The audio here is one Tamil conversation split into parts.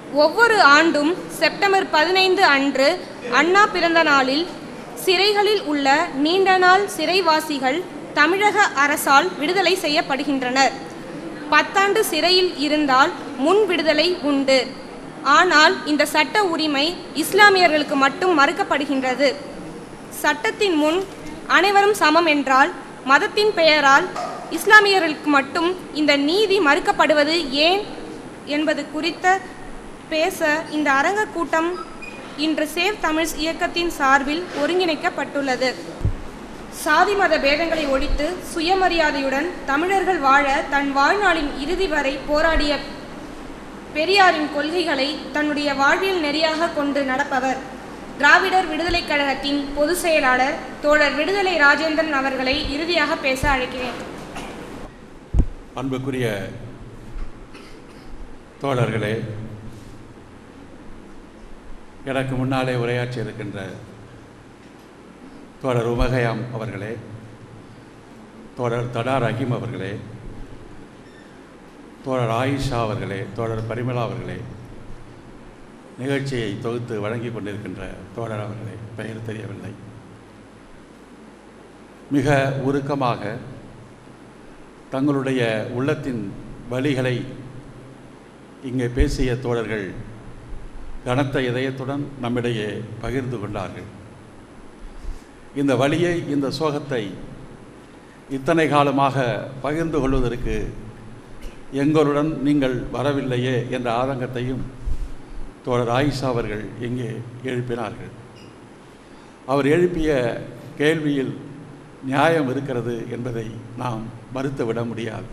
ஒவ்வொரு ஆண்டும் செப்டம்பர் பதினைந்து அன்று அண்ணா பிறந்த நாளில் சிறைகளில் உள்ள நீண்ட நாள் சிறைவாசிகள் தமிழக அரசால் விடுதலை செய்யப்படுகின்றனர் பத்தாண்டு சிறையில் இருந்தால் முன் விடுதலை உண்டு ஆனால் இந்த சட்ட உரிமை இஸ்லாமியர்களுக்கு மட்டும் மறுக்கப்படுகின்றது சட்டத்தின் முன் அனைவரும் சமம் என்றால் மதத்தின் பெயரால் இஸ்லாமியர்களுக்கு மட்டும் இந்த நீதி மறுக்கப்படுவது ஏன் என்பது குறித்த பேச இந்த அரங்க கூட்டம் இன்று சேவ் தமிழ்ஸ் இயக்கத்தின் சார்பில் ஒருங்கிணைக்கப்பட்டுள்ளது சாதி மத பேதங்களை ஒழித்து சுயமரியாதையுடன் தமிழர்கள் வாழ தன் வாழ்நாளின் இறுதி வரை போராடிய பெரியாரின் கொள்கைகளை தன்னுடைய வாழ்வியல் நெறியாக கொண்டு நடப்பவர் திராவிடர் விடுதலைக் கழகத்தின் பொதுச் செயலாளர் தோழர் விடுதலை ராஜேந்திரன் அவர்களை இறுதியாக பேச அழைக்கிறேன் அன்புக்குரிய தோழர்களே எனக்கு முன்னாலே உரையாற்றி இருக்கின்ற தோழர் உமகயாம் அவர்களே தோழர் தடா ரஹீம் அவர்களே தோழர் ஆயிஷா அவர்களே தோழர் பரிமளா அவர்களே நிகழ்ச்சியை தொகுத்து வழங்கி கொண்டிருக்கின்ற தோழர் அவர்களே பெயர் தெரியவில்லை மிக உருக்கமாக தங்களுடைய உள்ளத்தின் வழிகளை இங்கே பேசிய தோழர்கள் கனத்த இதயத்துடன் நம்மிடையே பகிர்ந்து கொண்டார்கள் இந்த வழியை இந்த சோகத்தை இத்தனை காலமாக பகிர்ந்து கொள்வதற்கு எங்களுடன் நீங்கள் வரவில்லையே என்ற ஆதங்கத்தையும் தோழர் ஆயிஷா அவர்கள் இங்கே எழுப்பினார்கள் அவர் எழுப்பிய கேள்வியில் நியாயம் இருக்கிறது என்பதை நாம் மறுத்துவிட முடியாது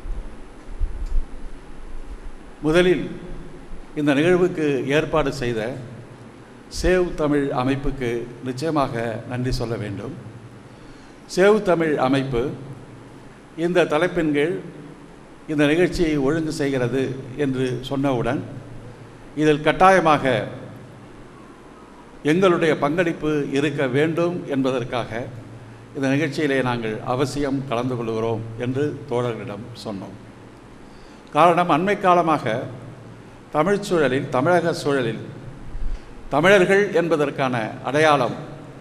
முதலில் இந்த நிகழ்வுக்கு ஏற்பாடு செய்த சேவ் தமிழ் அமைப்புக்கு நிச்சயமாக நன்றி சொல்ல வேண்டும் சேவ் தமிழ் அமைப்பு இந்த தலைப்பின் கீழ் இந்த நிகழ்ச்சியை ஒழுங்கு செய்கிறது என்று சொன்னவுடன் இதில் கட்டாயமாக எங்களுடைய பங்களிப்பு இருக்க வேண்டும் என்பதற்காக இந்த நிகழ்ச்சியிலே நாங்கள் அவசியம் கலந்து கொள்கிறோம் என்று தோழர்களிடம் சொன்னோம் காரணம் அண்மை காலமாக தமிழ்ச் சூழலில் தமிழக சூழலில் தமிழர்கள் என்பதற்கான அடையாளம்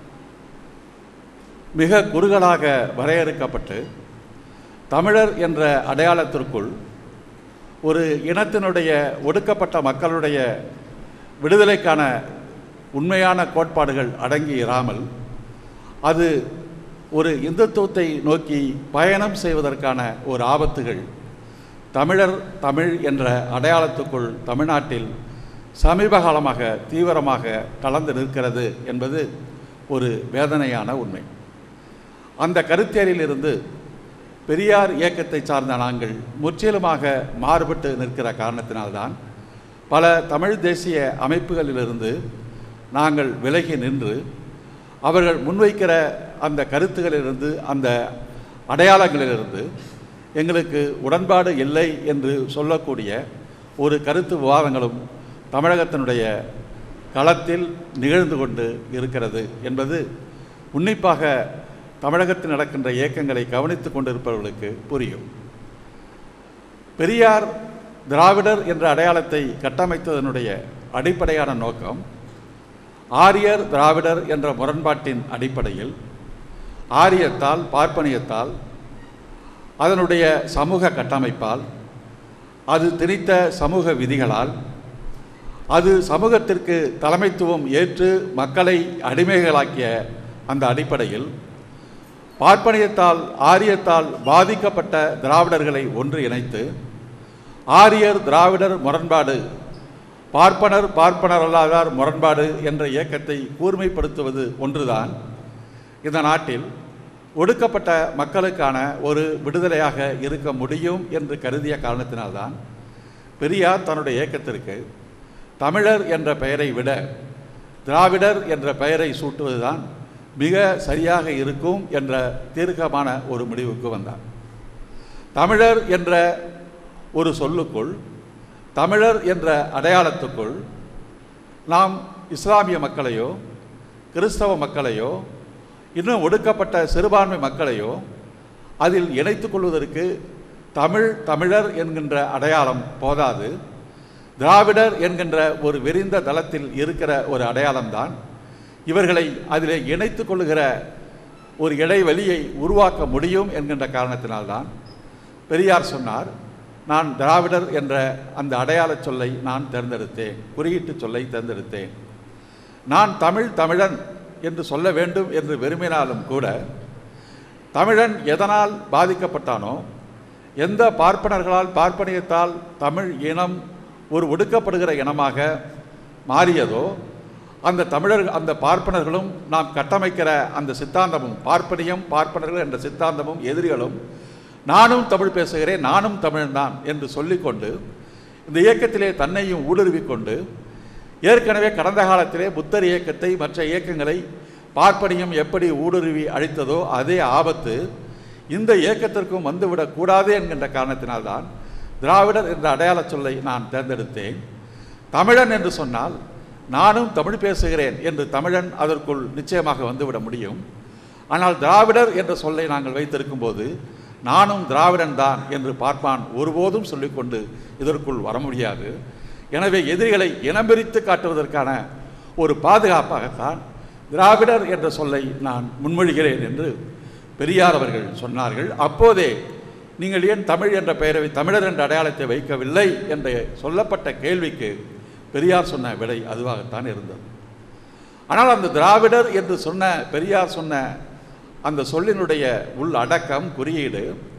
மிக குறுகலாக வரையறுக்கப்பட்டு தமிழர் என்ற அடையாளத்திற்குள் ஒரு இனத்தினுடைய ஒடுக்கப்பட்ட மக்களுடைய விடுதலைக்கான உண்மையான கோட்பாடுகள் அடங்கி இராமல் அது ஒரு இந்துத்துவத்தை நோக்கி பயணம் செய்வதற்கான ஒரு ஆபத்துகள் தமிழர் தமிழ் என்ற அடையாளத்துக்குள் தமிழ்நாட்டில் சமீப காலமாக தீவிரமாக கலந்து நிற்கிறது என்பது ஒரு வேதனையான உண்மை அந்த கருத்தியலிலிருந்து பெரியார் இயக்கத்தை சார்ந்த நாங்கள் முற்றிலுமாக மாறுபட்டு நிற்கிற காரணத்தினால்தான் பல தமிழ் தேசிய அமைப்புகளிலிருந்து நாங்கள் விலகி நின்று அவர்கள் முன்வைக்கிற அந்த கருத்துகளிலிருந்து அந்த அடையாளங்களிலிருந்து எங்களுக்கு உடன்பாடு இல்லை என்று சொல்லக்கூடிய ஒரு கருத்து விவாதங்களும் தமிழகத்தினுடைய களத்தில் நிகழ்ந்து கொண்டு இருக்கிறது என்பது உன்னிப்பாக தமிழகத்தில் நடக்கின்ற இயக்கங்களை கவனித்து கொண்டிருப்பவர்களுக்கு புரியும் பெரியார் திராவிடர் என்ற அடையாளத்தை கட்டமைத்ததனுடைய அடிப்படையான நோக்கம் ஆரியர் திராவிடர் என்ற முரண்பாட்டின் அடிப்படையில் ஆரியத்தால் பார்ப்பனியத்தால் அதனுடைய சமூக கட்டமைப்பால் அது திணித்த சமூக விதிகளால் அது சமூகத்திற்கு தலைமைத்துவம் ஏற்று மக்களை அடிமைகளாக்கிய அந்த அடிப்படையில் பார்ப்பனியத்தால் ஆரியத்தால் பாதிக்கப்பட்ட திராவிடர்களை ஒன்று இணைத்து ஆரியர் திராவிடர் முரண்பாடு பார்ப்பனர் பார்ப்பனர் அல்லாதார் முரண்பாடு என்ற இயக்கத்தை கூர்மைப்படுத்துவது ஒன்றுதான் இந்த நாட்டில் ஒடுக்கப்பட்ட மக்களுக்கான ஒரு விடுதலையாக இருக்க முடியும் என்று கருதிய காரணத்தினால்தான் பெரியார் தன்னுடைய இயக்கத்திற்கு தமிழர் என்ற பெயரை விட திராவிடர் என்ற பெயரை சூட்டுவதுதான் மிக சரியாக இருக்கும் என்ற தீர்க்கமான ஒரு முடிவுக்கு வந்தார் தமிழர் என்ற ஒரு சொல்லுக்குள் தமிழர் என்ற அடையாளத்துக்குள் நாம் இஸ்லாமிய மக்களையோ கிறிஸ்தவ மக்களையோ இன்னும் ஒடுக்கப்பட்ட சிறுபான்மை மக்களையோ அதில் இணைத்துக் கொள்வதற்கு தமிழ் தமிழர் என்கின்ற அடையாளம் போதாது திராவிடர் என்கின்ற ஒரு விரிந்த தளத்தில் இருக்கிற ஒரு அடையாளம்தான் இவர்களை அதிலே இணைத்து கொள்ளுகிற ஒரு இடைவெளியை உருவாக்க முடியும் என்கின்ற காரணத்தினால்தான் பெரியார் சொன்னார் நான் திராவிடர் என்ற அந்த அடையாளச் சொல்லை நான் தேர்ந்தெடுத்தேன் குறியீட்டு சொல்லை தேர்ந்தெடுத்தேன் நான் தமிழ் தமிழன் என்று சொல்ல வேண்டும் என்று விரும்பினாலும் கூட தமிழன் எதனால் பாதிக்கப்பட்டானோ எந்த பார்ப்பனர்களால் பார்ப்பனியத்தால் தமிழ் இனம் ஒரு ஒடுக்கப்படுகிற இனமாக மாறியதோ அந்த தமிழர் அந்த பார்ப்பனர்களும் நாம் கட்டமைக்கிற அந்த சித்தாந்தமும் பார்ப்பனியம் பார்ப்பனர்கள் என்ற சித்தாந்தமும் எதிரிகளும் நானும் தமிழ் பேசுகிறேன் நானும் தமிழன்தான் என்று சொல்லிக்கொண்டு இந்த இயக்கத்திலே தன்னையும் ஊடுருவிக் கொண்டு ஏற்கனவே கடந்த காலத்திலே புத்தர் இயக்கத்தை மற்ற இயக்கங்களை பார்ப்பனியம் எப்படி ஊடுருவி அழித்ததோ அதே ஆபத்து இந்த இயக்கத்திற்கும் வந்துவிடக் கூடாது என்கின்ற காரணத்தினால்தான் திராவிடர் என்ற அடையாளச் சொல்லை நான் தேர்ந்தெடுத்தேன் தமிழன் என்று சொன்னால் நானும் தமிழ் பேசுகிறேன் என்று தமிழன் அதற்குள் நிச்சயமாக வந்துவிட முடியும் ஆனால் திராவிடர் என்ற சொல்லை நாங்கள் வைத்திருக்கும் போது நானும் திராவிடன் தான் என்று பார்ப்பான் ஒருபோதும் சொல்லிக்கொண்டு இதற்குள் வர முடியாது எனவே எதிரிகளை இனம்பிரித்து காட்டுவதற்கான ஒரு பாதுகாப்பாகத்தான் திராவிடர் என்ற சொல்லை நான் முன்மொழிகிறேன் என்று பெரியார் அவர்கள் சொன்னார்கள் அப்போதே நீங்கள் ஏன் தமிழ் என்ற பெயரை தமிழர் என்ற அடையாளத்தை வைக்கவில்லை என்று சொல்லப்பட்ட கேள்விக்கு பெரியார் சொன்ன விடை அதுவாகத்தான் இருந்தது ஆனால் அந்த திராவிடர் என்று சொன்ன பெரியார் சொன்ன அந்த சொல்லினுடைய உள் அடக்கம் குறியீடு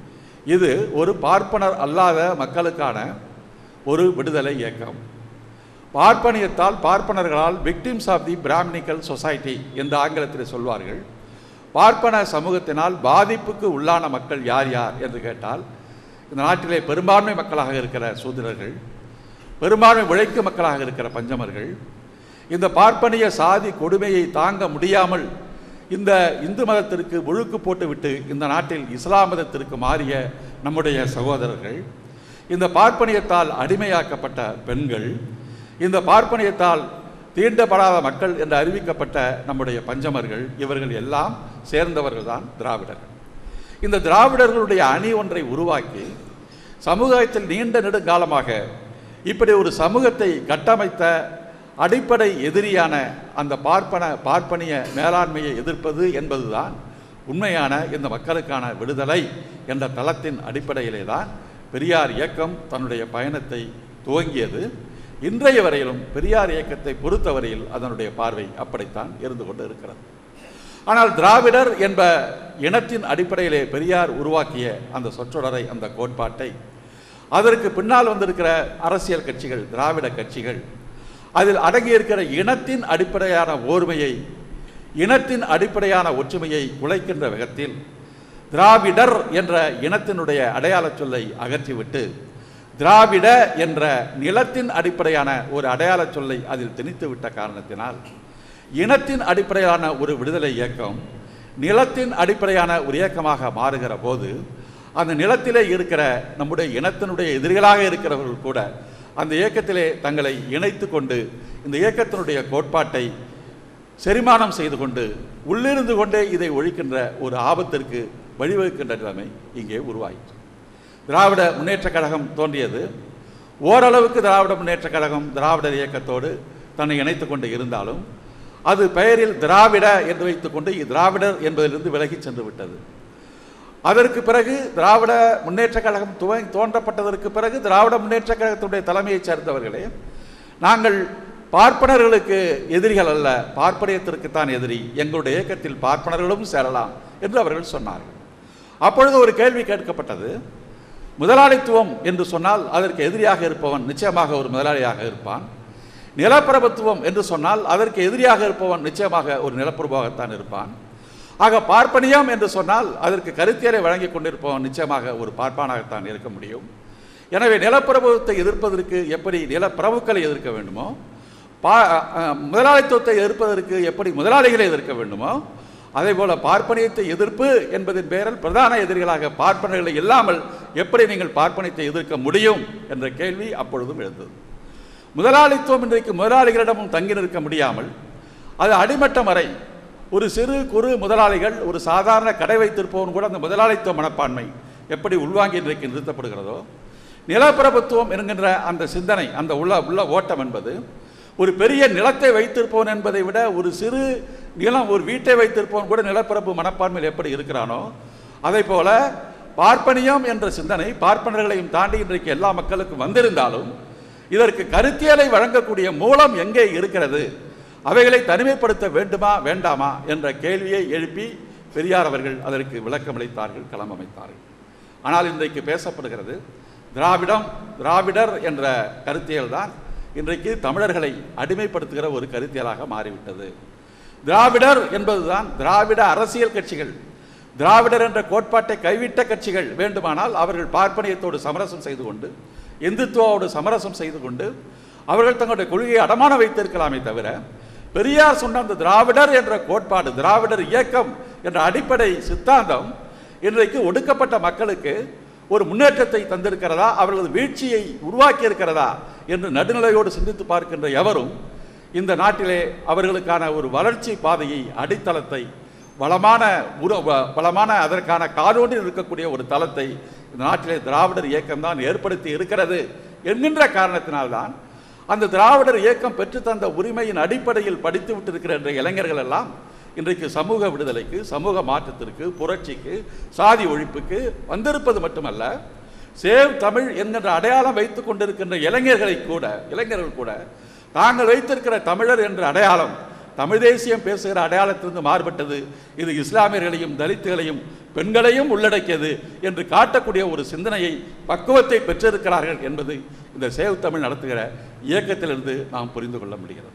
இது ஒரு பார்ப்பனர் அல்லாத மக்களுக்கான ஒரு விடுதலை இயக்கம் பார்ப்பனியத்தால் பார்ப்பனர்களால் victims of the Brahminical society என்று ஆங்கிலத்தில் சொல்வார்கள் பார்ப்பன சமூகத்தினால் பாதிப்புக்கு உள்ளான மக்கள் யார் யார் என்று கேட்டால் இந்த நாட்டிலே பெரும்பான்மை மக்களாக இருக்கிற சூத்திரர்கள் பெரும்பான்மை உழைக்கும் மக்களாக இருக்கிற பஞ்சமர்கள் இந்த பார்ப்பனிய சாதி கொடுமையை தாங்க முடியாமல் இந்த இந்து மதத்திற்கு ஒழுக்கு போட்டுவிட்டு இந்த நாட்டில் இஸ்லாம் மதத்திற்கு மாறிய நம்முடைய சகோதரர்கள் இந்த பார்ப்பனியத்தால் அடிமையாக்கப்பட்ட பெண்கள் இந்த பார்ப்பனியத்தால் தீண்டப்படாத மக்கள் என்று அறிவிக்கப்பட்ட நம்முடைய பஞ்சமர்கள் இவர்கள் எல்லாம் சேர்ந்தவர்கள் தான் திராவிடர்கள் இந்த திராவிடர்களுடைய அணி ஒன்றை உருவாக்கி சமூகத்தில் நீண்ட நெடுங்காலமாக இப்படி ஒரு சமூகத்தை கட்டமைத்த அடிப்படை எதிரியான அந்த பார்ப்பன பார்ப்பனிய மேலாண்மையை எதிர்ப்பது என்பதுதான் உண்மையான இந்த மக்களுக்கான விடுதலை என்ற தளத்தின் அடிப்படையிலே தான் பெரியார் இயக்கம் தன்னுடைய பயணத்தை துவங்கியது இன்றைய வரையிலும் பெரியார் இயக்கத்தை பொறுத்தவரையில் அதனுடைய பார்வை அப்படித்தான் இருந்து கொண்டு இருக்கிறது ஆனால் திராவிடர் என்ப இனத்தின் அடிப்படையிலே பெரியார் உருவாக்கிய அந்த சொற்றொடரை அந்த கோட்பாட்டை அதற்கு பின்னால் வந்திருக்கிற அரசியல் கட்சிகள் திராவிட கட்சிகள் அதில் அடங்கியிருக்கிற இனத்தின் அடிப்படையான ஓர்மையை இனத்தின் அடிப்படையான ஒற்றுமையை குலைக்கின்ற விதத்தில் திராவிடர் என்ற இனத்தினுடைய அடையாளச் சொல்லை அகற்றிவிட்டு திராவிட என்ற நிலத்தின் அடிப்படையான ஒரு அடையாளச் சொல்லை அதில் திணித்து விட்ட காரணத்தினால் இனத்தின் அடிப்படையிலான ஒரு விடுதலை இயக்கம் நிலத்தின் அடிப்படையான ஒரு இயக்கமாக மாறுகிற போது அந்த நிலத்திலே இருக்கிற நம்முடைய இனத்தினுடைய எதிரிகளாக இருக்கிறவர்கள் கூட அந்த இயக்கத்திலே தங்களை இணைத்து கொண்டு இந்த இயக்கத்தினுடைய கோட்பாட்டை செரிமானம் செய்து கொண்டு உள்ளிருந்து கொண்டே இதை ஒழிக்கின்ற ஒரு ஆபத்திற்கு வழிவகுக்கின்ற நிலைமை இங்கே உருவாயிற்று திராவிட முன்னேற்றக் கழகம் தோன்றியது ஓரளவுக்கு திராவிட முன்னேற்றக் கழகம் திராவிடர் இயக்கத்தோடு தன்னை இணைத்து கொண்டு இருந்தாலும் அது பெயரில் திராவிட என்று வைத்துக்கொண்டு திராவிடர் என்பதிலிருந்து விலகி சென்று விட்டது அதற்கு பிறகு திராவிட முன்னேற்றக் கழகம் துவங்கி தோன்றப்பட்டதற்கு பிறகு திராவிட முன்னேற்றக் கழகத்துடைய தலைமையைச் சேர்ந்தவர்களே நாங்கள் பார்ப்பனர்களுக்கு எதிரிகள் அல்ல பார்ப்பனியத்திற்குத்தான் எதிரி எங்களுடைய இயக்கத்தில் பார்ப்பனர்களும் சேரலாம் என்று அவர்கள் சொன்னார்கள் அப்பொழுது ஒரு கேள்வி கேட்கப்பட்டது முதலாளித்துவம் என்று சொன்னால் அதற்கு எதிரியாக இருப்பவன் நிச்சயமாக ஒரு முதலாளியாக இருப்பான் நிலப்பிரபுத்துவம் என்று சொன்னால் அதற்கு எதிரியாக இருப்பவன் நிச்சயமாக ஒரு நிலப்பிரபுவாகத்தான் இருப்பான் ஆக பார்ப்பனியம் என்று சொன்னால் அதற்கு கருத்தியலை வழங்கி கொண்டிருப்பவன் நிச்சயமாக ஒரு பார்ப்பானாகத்தான் இருக்க முடியும் எனவே நிலப்பிரபுத்துவத்தை எதிர்ப்பதற்கு எப்படி நிலப்பிரபுக்களை எதிர்க்க வேண்டுமோ பா அஹ், முதலாளித்துவத்தை எதிர்ப்பதற்கு எப்படி முதலாளிகளை எதிர்க்க வேண்டுமோ அதே போல பார்ப்பனியத்தை எதிர்ப்பு என்பதின் பெயரில் பிரதான எதிரிகளாக பார்ப்பனர்களை இல்லாமல் எப்படி நீங்கள் பார்ப்பனியத்தை எதிர்க்க முடியும் என்ற கேள்வி அப்பொழுதும் எழுந்தது முதலாளித்துவம் இன்றைக்கு முதலாளிகளிடமும் தங்கி நிற்க முடியாமல் அது அடிமட்டம் வரை ஒரு சிறு குறு முதலாளிகள் ஒரு சாதாரண கடை வைத்திருப்பவன் கூட அந்த முதலாளித்துவ மனப்பான்மை எப்படி உள்வாங்கி இன்றைக்கு நிறுத்தப்படுகிறதோ நிலப்பிரபுத்துவம் என்கின்ற அந்த சிந்தனை அந்த உள்ள உள்ள ஓட்டம் என்பது ஒரு பெரிய நிலத்தை வைத்திருப்பவன் என்பதை விட ஒரு சிறு நிலம் ஒரு வீட்டை வைத்திருப்பவன் கூட நிலப்பிரபு மனப்பான்மையில் எப்படி இருக்கிறானோ அதை போல பார்ப்பனியம் என்ற சிந்தனை பார்ப்பனர்களையும் தாண்டி இன்றைக்கு எல்லா மக்களுக்கும் வந்திருந்தாலும் இதற்கு கருத்தியலை வழங்கக்கூடிய மூலம் எங்கே இருக்கிறது அவைகளை தனிமைப்படுத்த வேண்டுமா வேண்டாமா என்ற கேள்வியை எழுப்பி பெரியார் அவர்கள் அதற்கு விளக்கமளித்தார்கள் களம் அமைத்தார்கள் ஆனால் இன்றைக்கு பேசப்படுகிறது திராவிடம் திராவிடர் என்ற கருத்தியல் தான் இன்றைக்கு தமிழர்களை அடிமைப்படுத்துகிற ஒரு கருத்தியலாக மாறிவிட்டது திராவிடர் என்பதுதான் திராவிட அரசியல் கட்சிகள் திராவிடர் என்ற கோட்பாட்டை கைவிட்ட கட்சிகள் வேண்டுமானால் அவர்கள் பார்ப்பனியத்தோடு சமரசம் செய்து கொண்டு இந்துத்துவோடு சமரசம் செய்து கொண்டு அவர்கள் தங்களுடைய கொள்கையை அடமான வைத்திருக்கலாமே தவிர பெரியார் சொன்ன அந்த திராவிடர் என்ற கோட்பாடு திராவிடர் இயக்கம் என்ற அடிப்படை சித்தாந்தம் இன்றைக்கு ஒடுக்கப்பட்ட மக்களுக்கு ஒரு முன்னேற்றத்தை தந்திருக்கிறதா அவர்களது வீழ்ச்சியை உருவாக்கி இருக்கிறதா என்று நடுநிலையோடு சிந்தித்து பார்க்கின்ற எவரும் இந்த நாட்டிலே அவர்களுக்கான ஒரு வளர்ச்சி பாதையை அடித்தளத்தை வளமான உர வ- வளமான அதற்கான காலோண்டில் இருக்கக்கூடிய ஒரு தளத்தை இந்த நாட்டிலே திராவிடர் இயக்கம்தான் ஏற்படுத்தி இருக்கிறது என்கின்ற காரணத்தினால்தான் அந்த திராவிடர் இயக்கம் பெற்றுத்தந்த உரிமையின் அடிப்படையில் படித்து விட்டிருக்கிற இன்றைய இளைஞர்கள் எல்லாம் இன்றைக்கு சமூக விடுதலைக்கு சமூக மாற்றத்திற்கு புரட்சிக்கு சாதி ஒழிப்புக்கு வந்திருப்பது மட்டுமல்ல சேவ் தமிழ் என்கின்ற அடையாளம் வைத்துக் கொண்டிருக்கின்ற இளைஞர்களை கூட இளைஞர்கள் கூட தாங்கள் வைத்திருக்கிற தமிழர் என்ற அடையாளம் தமிழ் தேசியம் பேசுகிற அடையாளத்திலிருந்து மாறுபட்டது இது இஸ்லாமியர்களையும் தலித்துகளையும் பெண்களையும் உள்ளடக்கியது என்று காட்டக்கூடிய ஒரு சிந்தனையை பக்குவத்தை பெற்றிருக்கிறார்கள் என்பது இந்த சேவ் தமிழ் நடத்துகிற இயக்கத்திலிருந்து நாம் புரிந்து கொள்ள முடிகிறது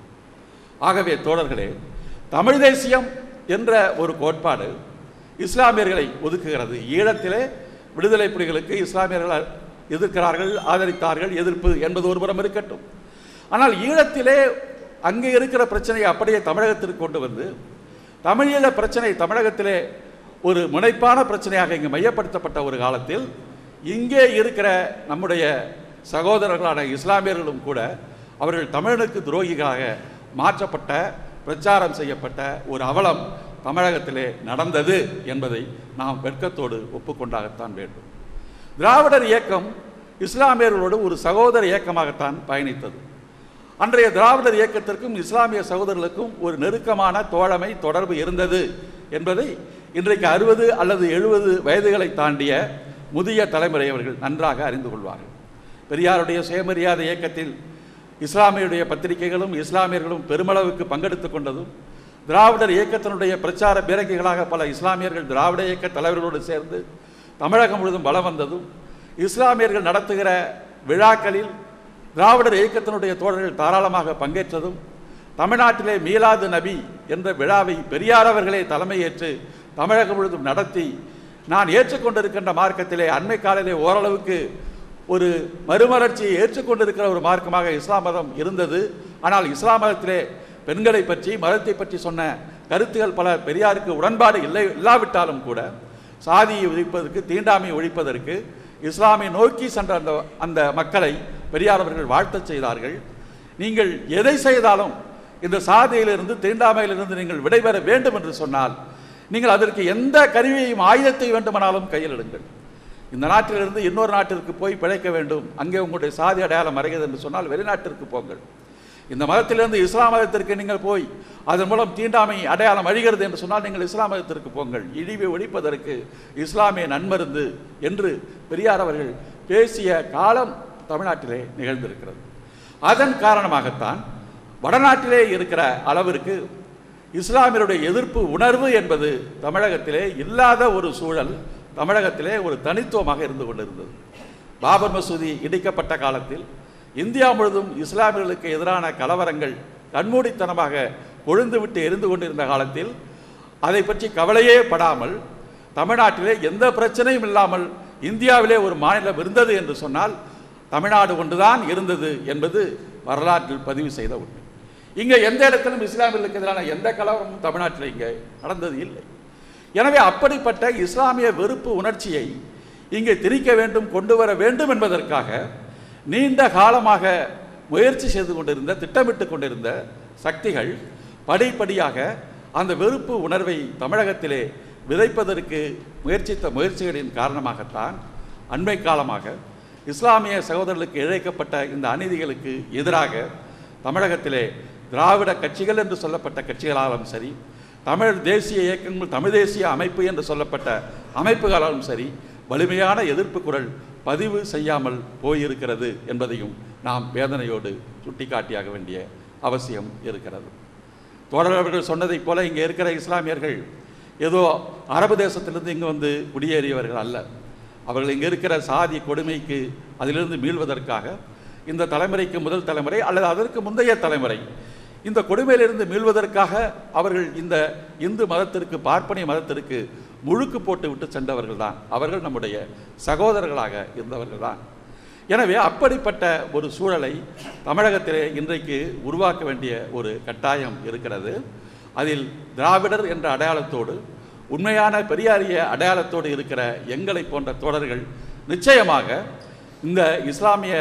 ஆகவே தோழர்களே தமிழ் தேசியம் என்ற ஒரு கோட்பாடு இஸ்லாமியர்களை ஒதுக்குகிறது ஈழத்திலே விடுதலை புலிகளுக்கு இஸ்லாமியர்கள் எதிர்க்கிறார்கள் ஆதரித்தார்கள் எதிர்ப்பு என்பது ஒரு புறம் இருக்கட்டும் ஆனால் ஈழத்திலே அங்கே இருக்கிற பிரச்சனையை அப்படியே தமிழகத்திற்கு கொண்டு வந்து தமிழீழ பிரச்சனை தமிழகத்திலே ஒரு முனைப்பான பிரச்சனையாக இங்கு மையப்படுத்தப்பட்ட ஒரு காலத்தில் இங்கே இருக்கிற நம்முடைய சகோதரர்களான இஸ்லாமியர்களும் கூட அவர்கள் தமிழனுக்கு துரோகிகளாக மாற்றப்பட்ட பிரச்சாரம் செய்யப்பட்ட ஒரு அவலம் தமிழகத்திலே நடந்தது என்பதை நாம் வெட்கத்தோடு ஒப்புக்கொண்டாகத்தான் வேண்டும் திராவிடர் இயக்கம் இஸ்லாமியர்களோடு ஒரு சகோதர இயக்கமாகத்தான் பயணித்தது அன்றைய திராவிடர் இயக்கத்திற்கும் இஸ்லாமிய சகோதரர்களுக்கும் ஒரு நெருக்கமான தோழமை தொடர்பு இருந்தது என்பதை இன்றைக்கு அறுபது அல்லது எழுபது வயதுகளை தாண்டிய முதிய தலைமுறையவர்கள் நன்றாக அறிந்து கொள்வார்கள் பெரியாருடைய சுயமரியாதை இயக்கத்தில் இஸ்லாமியுடைய பத்திரிகைகளும் இஸ்லாமியர்களும் பெருமளவுக்கு பங்கெடுத்துக் கொண்டதும் திராவிடர் இயக்கத்தினுடைய பிரச்சார பீரங்கிகளாக பல இஸ்லாமியர்கள் திராவிட இயக்க தலைவர்களோடு சேர்ந்து தமிழகம் முழுவதும் வலம் வந்ததும் இஸ்லாமியர்கள் நடத்துகிற விழாக்களில் திராவிடர் இயக்கத்தினுடைய தோழர்கள் தாராளமாக பங்கேற்றதும் தமிழ்நாட்டிலே மீலாது நபி என்ற விழாவை பெரியார் அவர்களே தலைமையேற்று தமிழகம் முழுவதும் நடத்தி நான் ஏற்றுக்கொண்டிருக்கின்ற மார்க்கத்திலே அண்மை காலையிலே ஓரளவுக்கு ஒரு மறுமலர்ச்சியை ஏற்றுக்கொண்டிருக்கிற ஒரு மார்க்கமாக இஸ்லாம் மதம் இருந்தது ஆனால் இஸ்லாம் மதத்திலே பெண்களை பற்றி மதத்தை பற்றி சொன்ன கருத்துகள் பல பெரியாருக்கு உடன்பாடு இல்லை இல்லாவிட்டாலும் கூட சாதியை ஒழிப்பதற்கு தீண்டாமையை ஒழிப்பதற்கு இஸ்லாமை நோக்கி சென்ற அந்த அந்த மக்களை பெரியார் அவர்கள் வாழ்த்தச் செய்தார்கள் நீங்கள் எதை செய்தாலும் இந்த சாதியிலிருந்து தீண்டாமையிலிருந்து நீங்கள் விடைபெற வேண்டும் என்று சொன்னால் நீங்கள் அதற்கு எந்த கருவியையும் ஆயுதத்தை வேண்டுமானாலும் கையில் எடுங்கள் இந்த நாட்டிலிருந்து இன்னொரு நாட்டிற்கு போய் பிழைக்க வேண்டும் அங்கே உங்களுடைய சாதி அடையாளம் மறைகிறது என்று சொன்னால் வெளிநாட்டிற்கு போங்கள் இந்த மதத்திலிருந்து இஸ்லாம் மதத்திற்கு நீங்கள் போய் அதன் மூலம் தீண்டாமை அடையாளம் அழிகிறது என்று சொன்னால் நீங்கள் இஸ்லாம் மதத்திற்கு போங்கள் இழிவை ஒழிப்பதற்கு இஸ்லாமிய நன்மருந்து என்று பெரியார் அவர்கள் பேசிய காலம் தமிழ்நாட்டிலே நிகழ்ந்திருக்கிறது அதன் காரணமாகத்தான் வடநாட்டிலே இருக்கிற அளவிற்கு இஸ்லாமியருடைய எதிர்ப்பு உணர்வு என்பது தமிழகத்திலே இல்லாத ஒரு சூழல் தமிழகத்திலே ஒரு தனித்துவமாக இருந்து கொண்டிருந்தது பாபர் மசூதி இடிக்கப்பட்ட காலத்தில் இந்தியா முழுவதும் இஸ்லாமியர்களுக்கு எதிரான கலவரங்கள் கண்மூடித்தனமாக கொழுந்துவிட்டு எரிந்து கொண்டிருந்த காலத்தில் அதை பற்றி கவலையே படாமல் தமிழ்நாட்டிலே எந்த பிரச்சனையும் இல்லாமல் இந்தியாவிலே ஒரு மாநிலம் இருந்தது என்று சொன்னால் தமிழ்நாடு ஒன்றுதான் இருந்தது என்பது வரலாற்றில் பதிவு செய்த உண்மை இங்கே எந்த இடத்திலும் இஸ்லாமியர்களுக்கு எதிரான எந்த கலவரமும் தமிழ்நாட்டில் இங்கே நடந்தது இல்லை எனவே அப்படிப்பட்ட இஸ்லாமிய வெறுப்பு உணர்ச்சியை இங்கே திணிக்க வேண்டும் கொண்டு வர வேண்டும் என்பதற்காக நீண்ட காலமாக முயற்சி செய்து கொண்டிருந்த திட்டமிட்டு கொண்டிருந்த சக்திகள் படிப்படியாக அந்த வெறுப்பு உணர்வை தமிழகத்திலே விதைப்பதற்கு முயற்சித்த முயற்சிகளின் காரணமாகத்தான் அண்மை காலமாக இஸ்லாமிய சகோதரர்களுக்கு இழைக்கப்பட்ட இந்த அநீதிகளுக்கு எதிராக தமிழகத்திலே திராவிட கட்சிகள் என்று சொல்லப்பட்ட கட்சிகளாலும் சரி தமிழ் தேசிய இயக்கங்கள் தமிழ் தேசிய அமைப்பு என்று சொல்லப்பட்ட அமைப்புகளாலும் சரி வலிமையான எதிர்ப்பு குரல் பதிவு செய்யாமல் போயிருக்கிறது என்பதையும் நாம் வேதனையோடு சுட்டிக்காட்டியாக வேண்டிய அவசியம் இருக்கிறது தோழர் அவர்கள் சொன்னதைப் போல இங்கே இருக்கிற இஸ்லாமியர்கள் ஏதோ அரபு தேசத்திலிருந்து இங்கு வந்து குடியேறியவர்கள் அல்ல அவர்கள் இங்கே இருக்கிற சாதி கொடுமைக்கு அதிலிருந்து மீள்வதற்காக இந்த தலைமுறைக்கு முதல் தலைமுறை அல்லது அதற்கு முந்தைய தலைமுறை இந்த கொடுமையிலிருந்து மீள்வதற்காக அவர்கள் இந்த இந்து மதத்திற்கு பார்ப்பனிய மதத்திற்கு முழுக்கு போட்டு விட்டு சென்றவர்கள் தான் அவர்கள் நம்முடைய சகோதரர்களாக இருந்தவர்கள் தான் எனவே அப்படிப்பட்ட ஒரு சூழலை தமிழகத்திலே இன்றைக்கு உருவாக்க வேண்டிய ஒரு கட்டாயம் இருக்கிறது அதில் திராவிடர் என்ற அடையாளத்தோடு உண்மையான பெரியாரிய அடையாளத்தோடு இருக்கிற எங்களை போன்ற தோழர்கள் நிச்சயமாக இந்த இஸ்லாமிய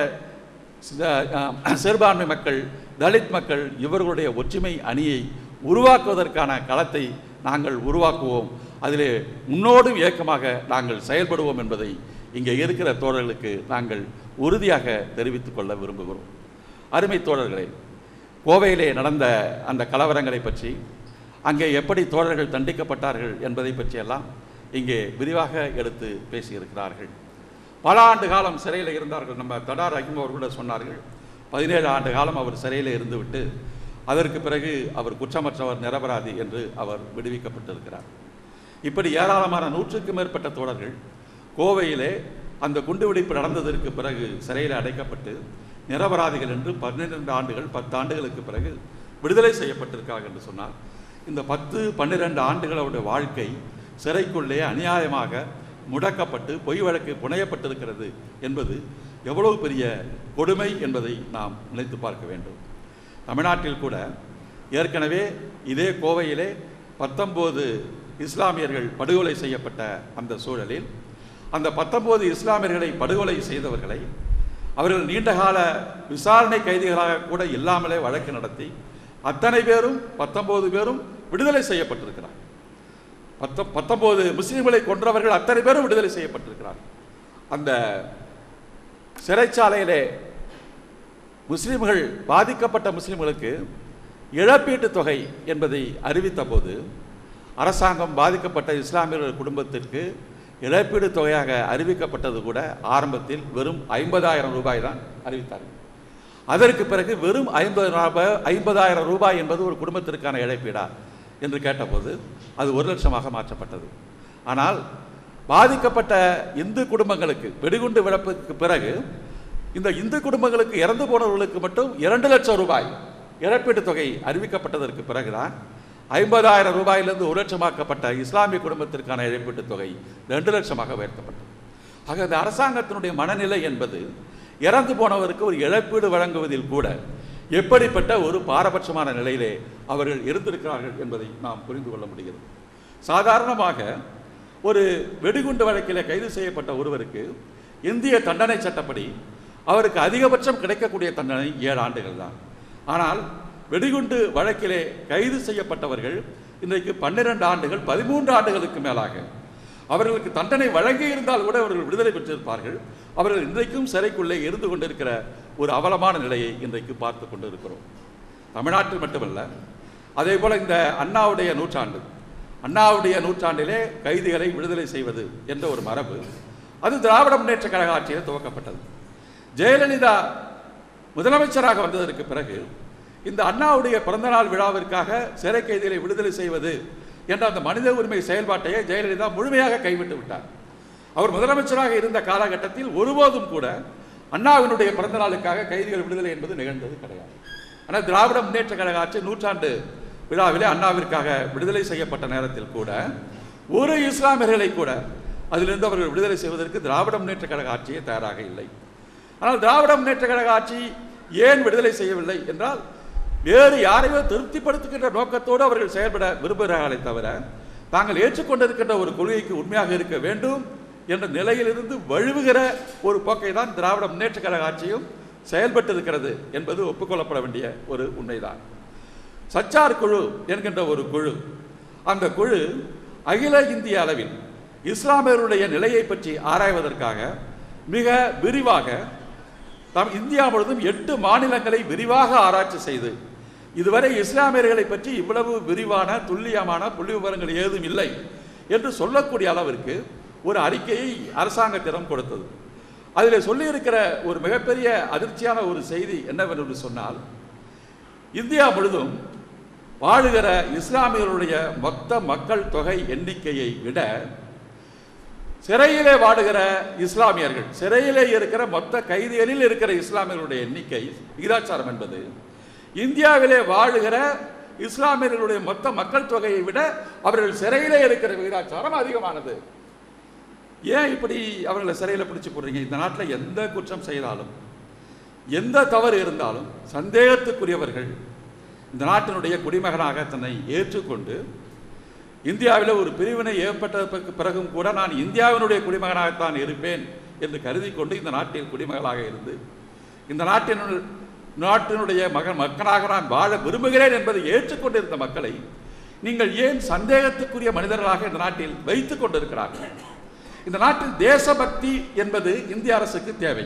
சித- அஹ், சிறுபான்மை மக்கள் தலித் மக்கள் இவர்களுடைய ஒற்றுமை அணியை உருவாக்குவதற்கான களத்தை நாங்கள் உருவாக்குவோம் அதிலே முன்னோடும் இயக்கமாக நாங்கள் செயல்படுவோம் என்பதை இங்கே இருக்கிற தோழர்களுக்கு நாங்கள் உறுதியாக தெரிவித்துக் கொள்ள விரும்புகிறோம் அருமை தோழர்களே கோவையிலே நடந்த அந்த கலவரங்களை பற்றி அங்கே எப்படி தோழர்கள் தண்டிக்கப்பட்டார்கள் என்பதை பற்றியெல்லாம் இங்கே விரிவாக எடுத்து பேசியிருக்கிறார்கள் பல ஆண்டு காலம் சிறையில் இருந்தார்கள் நம்ம தடார் ரஹீம் அவர் கூட சொன்னார்கள் பதினேழு ஆண்டு காலம் அவர் சிறையில் இருந்துவிட்டு அதற்கு பிறகு அவர் குற்றமற்றவர் நிரபராதி என்று அவர் விடுவிக்கப்பட்டிருக்கிறார் இப்படி ஏராளமான நூற்றுக்கும் மேற்பட்ட தோழர்கள் கோவையிலே அந்த குண்டுவெடிப்பு நடந்ததற்கு பிறகு சிறையில் அடைக்கப்பட்டு நிரபராதிகள் என்று பன்னிரெண்டு ஆண்டுகள் பத்து ஆண்டுகளுக்கு பிறகு விடுதலை செய்யப்பட்டிருக்கார்கள் என்று சொன்னார் இந்த பத்து பன்னிரெண்டு ஆண்டுகளுடைய வாழ்க்கை சிறைக்குள்ளே அநியாயமாக முடக்கப்பட்டு பொய் வழக்கு புனையப்பட்டிருக்கிறது என்பது எவ்வளவு பெரிய கொடுமை என்பதை நாம் நினைத்து பார்க்க வேண்டும் தமிழ்நாட்டில் கூட ஏற்கனவே இதே கோவையிலே பத்தொம்போது இஸ்லாமியர்கள் படுகொலை செய்யப்பட்ட அந்த சூழலில் அந்த பத்தொம்போது இஸ்லாமியர்களை படுகொலை செய்தவர்களை அவர்கள் நீண்டகால விசாரணை கைதிகளாக கூட இல்லாமலே வழக்கு நடத்தி அத்தனை பேரும் பத்தொன்பது பேரும் விடுதலை செய்யப்பட்டிருக்கிறார் பத்த பத்தொன்பது முஸ்லீம்களை கொன்றவர்கள் அத்தனை பேரும் விடுதலை செய்யப்பட்டிருக்கிறார் அந்த சிறைச்சாலையிலே முஸ்லிம்கள் பாதிக்கப்பட்ட முஸ்லிம்களுக்கு இழப்பீட்டுத் தொகை என்பதை அறிவித்த போது அரசாங்கம் பாதிக்கப்பட்ட இஸ்லாமியர்கள் குடும்பத்திற்கு இழப்பீடு தொகையாக அறிவிக்கப்பட்டது கூட ஆரம்பத்தில் வெறும் ஐம்பதாயிரம் ரூபாய் தான் அறிவித்தார்கள் அதற்கு பிறகு வெறும் ஐம்பது ரூபாய் ஐம்பதாயிரம் ரூபாய் என்பது ஒரு குடும்பத்திற்கான இழப்பீடா என்று கேட்டபோது அது ஒரு லட்சமாக மாற்றப்பட்டது ஆனால் பாதிக்கப்பட்ட இந்து குடும்பங்களுக்கு வெடிகுண்டு விழப்புக்கு பிறகு இந்த இந்து குடும்பங்களுக்கு இறந்து போனவர்களுக்கு மட்டும் இரண்டு லட்சம் ரூபாய் இழப்பீட்டுத் தொகை அறிவிக்கப்பட்டதற்கு பிறகுதான் ஐம்பதாயிரம் ரூபாயிலிருந்து ஒரு லட்சமாக்கப்பட்ட இஸ்லாமிய குடும்பத்திற்கான இழப்பீட்டுத் தொகை ரெண்டு லட்சமாக உயர்த்தப்பட்டது ஆக இந்த அரசாங்கத்தினுடைய மனநிலை என்பது இறந்து போனவருக்கு ஒரு இழப்பீடு வழங்குவதில் கூட எப்படிப்பட்ட ஒரு பாரபட்சமான நிலையிலே அவர்கள் இருந்திருக்கிறார்கள் என்பதை நாம் புரிந்து கொள்ள முடிகிறது சாதாரணமாக ஒரு வெடிகுண்டு வழக்கிலே கைது செய்யப்பட்ட ஒருவருக்கு இந்திய தண்டனை சட்டப்படி அவருக்கு அதிகபட்சம் கிடைக்கக்கூடிய தண்டனை ஏழு ஆண்டுகள் தான் ஆனால் வெடிகுண்டு வழக்கிலே கைது செய்யப்பட்டவர்கள் இன்றைக்கு பன்னிரண்டு ஆண்டுகள் பதிமூன்று ஆண்டுகளுக்கு மேலாக அவர்களுக்கு தண்டனை வழங்கி இருந்தால் கூட அவர்கள் விடுதலை பெற்றிருப்பார்கள் அவர்கள் இன்றைக்கும் சிறைக்குள்ளே இருந்து கொண்டிருக்கிற ஒரு அவலமான நிலையை இன்றைக்கு பார்த்து கொண்டு இருக்கிறோம் தமிழ்நாட்டில் மட்டுமல்ல அதே போல இந்த அண்ணாவுடைய நூற்றாண்டு அண்ணாவுடைய நூற்றாண்டிலே கைதிகளை விடுதலை செய்வது என்ற ஒரு மரபு அது திராவிட முன்னேற்ற கழக ஆட்சியில் துவக்கப்பட்டது ஜெயலலிதா முதலமைச்சராக வந்ததற்கு பிறகு இந்த அண்ணாவுடைய பிறந்தநாள் விழாவிற்காக சிறை கைதிகளை விடுதலை செய்வது என்ற அந்த மனித உரிமை செயல்பாட்டையே ஜெயலலிதா முழுமையாக கைவிட்டு விட்டார் அவர் முதலமைச்சராக இருந்த காலகட்டத்தில் ஒருபோதும் கூட அண்ணாவினுடைய பிறந்த நாளுக்காக கைதிகள் விடுதலை என்பது நிகழ்ந்தது கிடையாது ஆனால் திராவிட முன்னேற்ற கழக ஆட்சி நூற்றாண்டு விழாவிலே அண்ணாவிற்காக விடுதலை செய்யப்பட்ட நேரத்தில் கூட ஒரு இஸ்லாமியர்களை கூட அதிலிருந்து அவர்கள் விடுதலை செய்வதற்கு திராவிட முன்னேற்ற கழக ஆட்சியே தயாராக இல்லை ஆனால் திராவிட முன்னேற்ற கழக ஆட்சி ஏன் விடுதலை செய்யவில்லை என்றால் வேறு யாரையோ திருப்திப்படுத்துகின்ற நோக்கத்தோடு அவர்கள் செயல்பட விரும்புகிறார்களே தவிர தாங்கள் ஏற்றுக்கொண்டிருக்கின்ற ஒரு கொள்கைக்கு உண்மையாக இருக்க வேண்டும் என்ற நிலையிலிருந்து வழுவுகிற ஒரு போக்கை தான் திராவிட முன்னேற்ற கழக ஆட்சியும் செயல்பட்டிருக்கிறது என்பது ஒப்புக்கொள்ளப்பட வேண்டிய ஒரு உண்மைதான் சச்சார் குழு என்கின்ற ஒரு குழு அந்த குழு அகில இந்திய அளவில் இஸ்லாமியருடைய நிலையை பற்றி ஆராய்வதற்காக மிக விரிவாக நம் இந்தியா முழுவதும் எட்டு மாநிலங்களை விரிவாக ஆராய்ச்சி செய்து இதுவரை இஸ்லாமியர்களை பற்றி இவ்வளவு விரிவான துல்லியமான புள்ளி விவரங்கள் ஏதும் இல்லை என்று சொல்லக்கூடிய அளவிற்கு ஒரு அறிக்கையை அரசாங்கத்திடம் கொடுத்தது அதில் சொல்லியிருக்கிற ஒரு மிகப்பெரிய அதிர்ச்சியான ஒரு செய்தி என்னவென்று சொன்னால் இந்தியா முழுதும் வாழுகிற இஸ்லாமியர்களுடைய மொத்த மக்கள் தொகை எண்ணிக்கையை விட சிறையிலே வாடுகிற இஸ்லாமியர்கள் சிறையிலே இருக்கிற மொத்த கைதிகளில் இருக்கிற இஸ்லாமியர்களுடைய எண்ணிக்கை விகிதாச்சாரம் என்பது இந்தியாவிலே வாழுகிற இஸ்லாமியர்களுடைய மொத்த மக்கள் தொகையை விட அவர்கள் சிறையிலே இருக்கிற விகிதாச்சாரம் அதிகமானது ஏன் இப்படி அவர்களை சிறையில் பிடிச்சு போடுறீங்க இந்த நாட்டில் எந்த குற்றம் செய்தாலும் எந்த தவறு இருந்தாலும் சந்தேகத்துக்குரியவர்கள் இந்த நாட்டினுடைய குடிமகனாக தன்னை ஏற்றுக்கொண்டு இந்தியாவில் ஒரு பிரிவினை ஏற்பட்ட பிறகும் கூட நான் இந்தியாவினுடைய குடிமகனாகத்தான் இருப்பேன் என்று கருதி கொண்டு இந்த நாட்டில் குடிமகளாக இருந்து இந்த நாட்டின் நாட்டினுடைய மகன் மக்களாக நான் வாழ விரும்புகிறேன் என்பதை ஏற்றுக்கொண்டிருந்த மக்களை நீங்கள் ஏன் சந்தேகத்துக்குரிய மனிதர்களாக இந்த நாட்டில் வைத்துக் கொண்டிருக்கிறார்கள் இந்த நாட்டில் தேசபக்தி என்பது இந்திய அரசுக்கு தேவை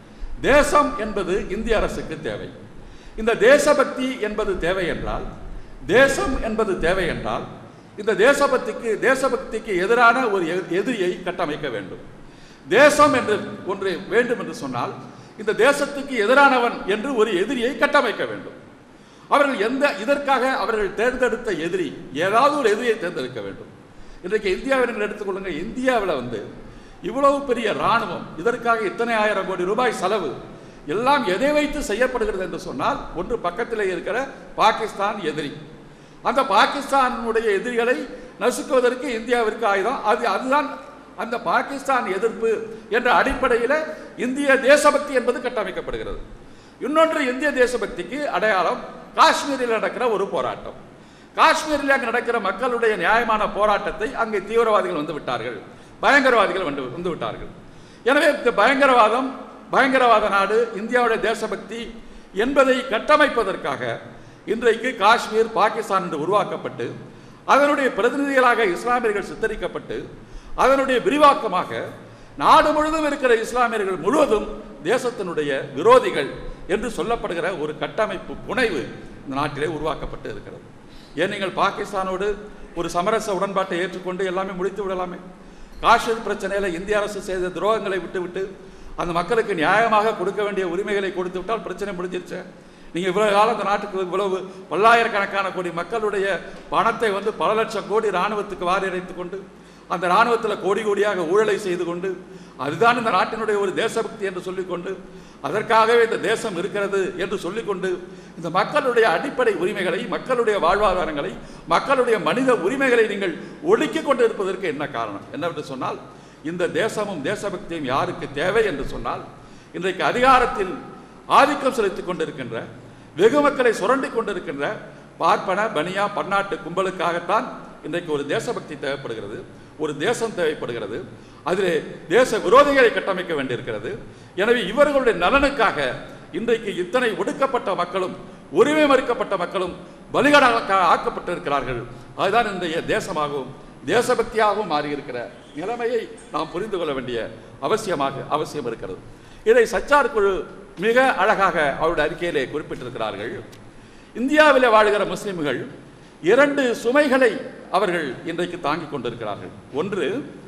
தேசம் என்பது இந்திய அரசுக்கு தேவை இந்த தேசபக்தி என்பது தேவை என்றால் தேசம் என்பது தேவை என்றால் இந்த தேசபக்திக்கு தேசபக்திக்கு எதிரான ஒரு எ- எதிரியை கட்டமைக்க வேண்டும் தேசம் என்று ஒன்று வேண்டும் என்று சொன்னால் இந்த தேசத்துக்கு எதிரானவன் என்று ஒரு எதிரியை கட்டமைக்க வேண்டும் அவர்கள் எந்த இதற்காக அவர்கள் தேர்ந்தெடுத்த எதிரி ஏதாவது ஒரு எதிரியை தேர்ந்தெடுக்க வேண்டும் இன்றைக்கு இந்தியாவை நீங்கள் எடுத்துக்கொள்ளுங்க இந்தியாவில் வந்து இவ்வளவு பெரிய இராணுவம் இதற்காக இத்தனை ஆயிரம் கோடி ரூபாய் செலவு எல்லாம் எதை வைத்து செய்யப்படுகிறது என்று சொன்னால் ஒன்று பக்கத்தில் இருக்கிற பாகிஸ்தான் எதிரி அந்த பாகிஸ்தானுடைய எதிரிகளை நசுக்குவதற்கு இந்தியாவிற்கு ஆயுதம் அது அதுதான் அந்த பாகிஸ்தான் எதிர்ப்பு என்ற அடிப்படையில் இந்திய தேசபக்தி என்பது கட்டமைக்கப்படுகிறது இன்னொன்று இந்திய தேசபக்திக்கு அடையாளம் காஷ்மீரில் நடக்கிற ஒரு போராட்டம் காஷ்மீரில் அங்கு நடக்கிற மக்களுடைய நியாயமான போராட்டத்தை அங்கே தீவிரவாதிகள் வந்து விட்டார்கள் பயங்கரவாதிகள் வந்து வந்து விட்டார்கள் எனவே இந்த பயங்கரவாதம் பயங்கரவாத நாடு இந்தியாவுடைய தேசபக்தி என்பதை கட்டமைப்பதற்காக இன்றைக்கு காஷ்மீர் பாகிஸ்தான் என்று உருவாக்கப்பட்டு அதனுடைய பிரதிநிதிகளாக இஸ்லாமியர்கள் சித்தரிக்கப்பட்டு அதனுடைய விரிவாக்கமாக நாடு முழுவதும் இருக்கிற இஸ்லாமியர்கள் முழுவதும் தேசத்தினுடைய விரோதிகள் என்று சொல்லப்படுகிற ஒரு கட்டமைப்பு புனைவு இந்த நாட்டிலே உருவாக்கப்பட்டு இருக்கிறது ஏன் நீங்கள் பாகிஸ்தானோடு ஒரு சமரச உடன்பாட்டை ஏற்றுக்கொண்டு எல்லாமே முடித்து விடலாமே காஷ்மீர் பிரச்சனையில் இந்திய அரசு செய்த துரோகங்களை விட்டுவிட்டு அந்த மக்களுக்கு நியாயமாக கொடுக்க வேண்டிய உரிமைகளை கொடுத்து விட்டால் பிரச்சனை முடிஞ்சிருச்சு நீங்கள் இவ்வளவு காலம் இந்த நாட்டுக்கு இவ்வளவு பல்லாயிரக்கணக்கான கோடி மக்களுடைய பணத்தை வந்து பல லட்சம் கோடி இராணுவத்துக்கு வாரி இறைத்துக் கொண்டு அந்த இராணுவத்தில் கோடி கோடியாக ஊழலை செய்து கொண்டு அதுதான் இந்த நாட்டினுடைய ஒரு தேசபக்தி என்று சொல்லிக்கொண்டு அதற்காகவே இந்த தேசம் இருக்கிறது என்று சொல்லிக்கொண்டு இந்த மக்களுடைய அடிப்படை உரிமைகளை மக்களுடைய வாழ்வாதாரங்களை மக்களுடைய மனித உரிமைகளை நீங்கள் ஒடுக்கிக் கொண்டு இருப்பதற்கு என்ன காரணம் என்னவென்று சொன்னால் இந்த தேசமும் தேசபக்தியும் யாருக்கு தேவை என்று சொன்னால் இன்றைக்கு அதிகாரத்தில் ஆதிக்கம் செலுத்திக் கொண்டிருக்கின்ற வெகு மக்களை சுரண்டிக் கொண்டிருக்கின்ற பார்ப்பன பனியா பன்னாட்டு கும்பலுக்காகத்தான் இன்றைக்கு ஒரு தேசபக்தி தேவைப்படுகிறது ஒரு தேசம் தேவைப்படுகிறது அதிலே தேச விரோதிகளை கட்டமைக்க வேண்டியிருக்கிறது எனவே இவர்களுடைய நலனுக்காக இன்றைக்கு இத்தனை ஒடுக்கப்பட்ட மக்களும் உரிமை மறுக்கப்பட்ட மக்களும் பலிகடாக ஆக்கப்பட்டிருக்கிறார்கள் அதுதான் இன்றைய தேசமாகவும் தேசபக்தியாகவும் மாறியிருக்கிற நிலைமையை நாம் புரிந்து கொள்ள வேண்டிய அவசியமாக அவசியம் இருக்கிறது இதை சச்சார் குழு மிக அழகாக அவருடைய அறிக்கையிலே குறிப்பிட்டிருக்கிறார்கள் இந்தியாவிலே வாழுகிற முஸ்லிம்கள் இரண்டு சுமைகளை அவர்கள் இன்றைக்கு தாங்கிக் கொண்டிருக்கிறார்கள் ஒன்று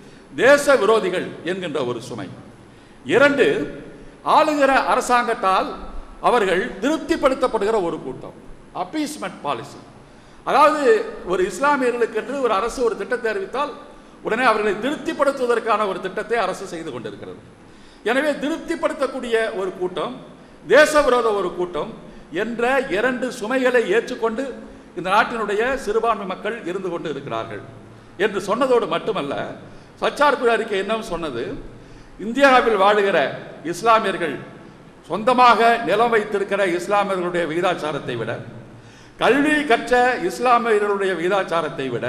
தேச விரோதிகள் என்கின்ற ஒரு சுமை இரண்டு ஆளுகிற அரசாங்கத்தால் அவர்கள் திருப்திப்படுத்தப்படுகிற ஒரு கூட்டம் அப்பீஸ்மெண்ட் பாலிசி அதாவது ஒரு இஸ்லாமியர்களுக்கு என்று ஒரு அரசு ஒரு திட்டத்தை அறிவித்தால் உடனே அவர்களை திருப்திப்படுத்துவதற்கான ஒரு திட்டத்தை அரசு செய்து கொண்டிருக்கிறது எனவே திருப்திப்படுத்தக்கூடிய ஒரு கூட்டம் தேச விரோத ஒரு கூட்டம் என்ற இரண்டு சுமைகளை ஏற்றுக்கொண்டு இந்த நாட்டினுடைய சிறுபான்மை மக்கள் இருந்து கொண்டு இருக்கிறார்கள் என்று சொன்னதோடு மட்டுமல்ல சச்சார் குழு அறிக்கை என்ன சொன்னது இந்தியாவில் வாழுகிற இஸ்லாமியர்கள் சொந்தமாக நிலம் வைத்திருக்கிற இஸ்லாமியர்களுடைய விகிதாச்சாரத்தை விட கல்வி கற்ற இஸ்லாமியர்களுடைய விகிதாச்சாரத்தை விட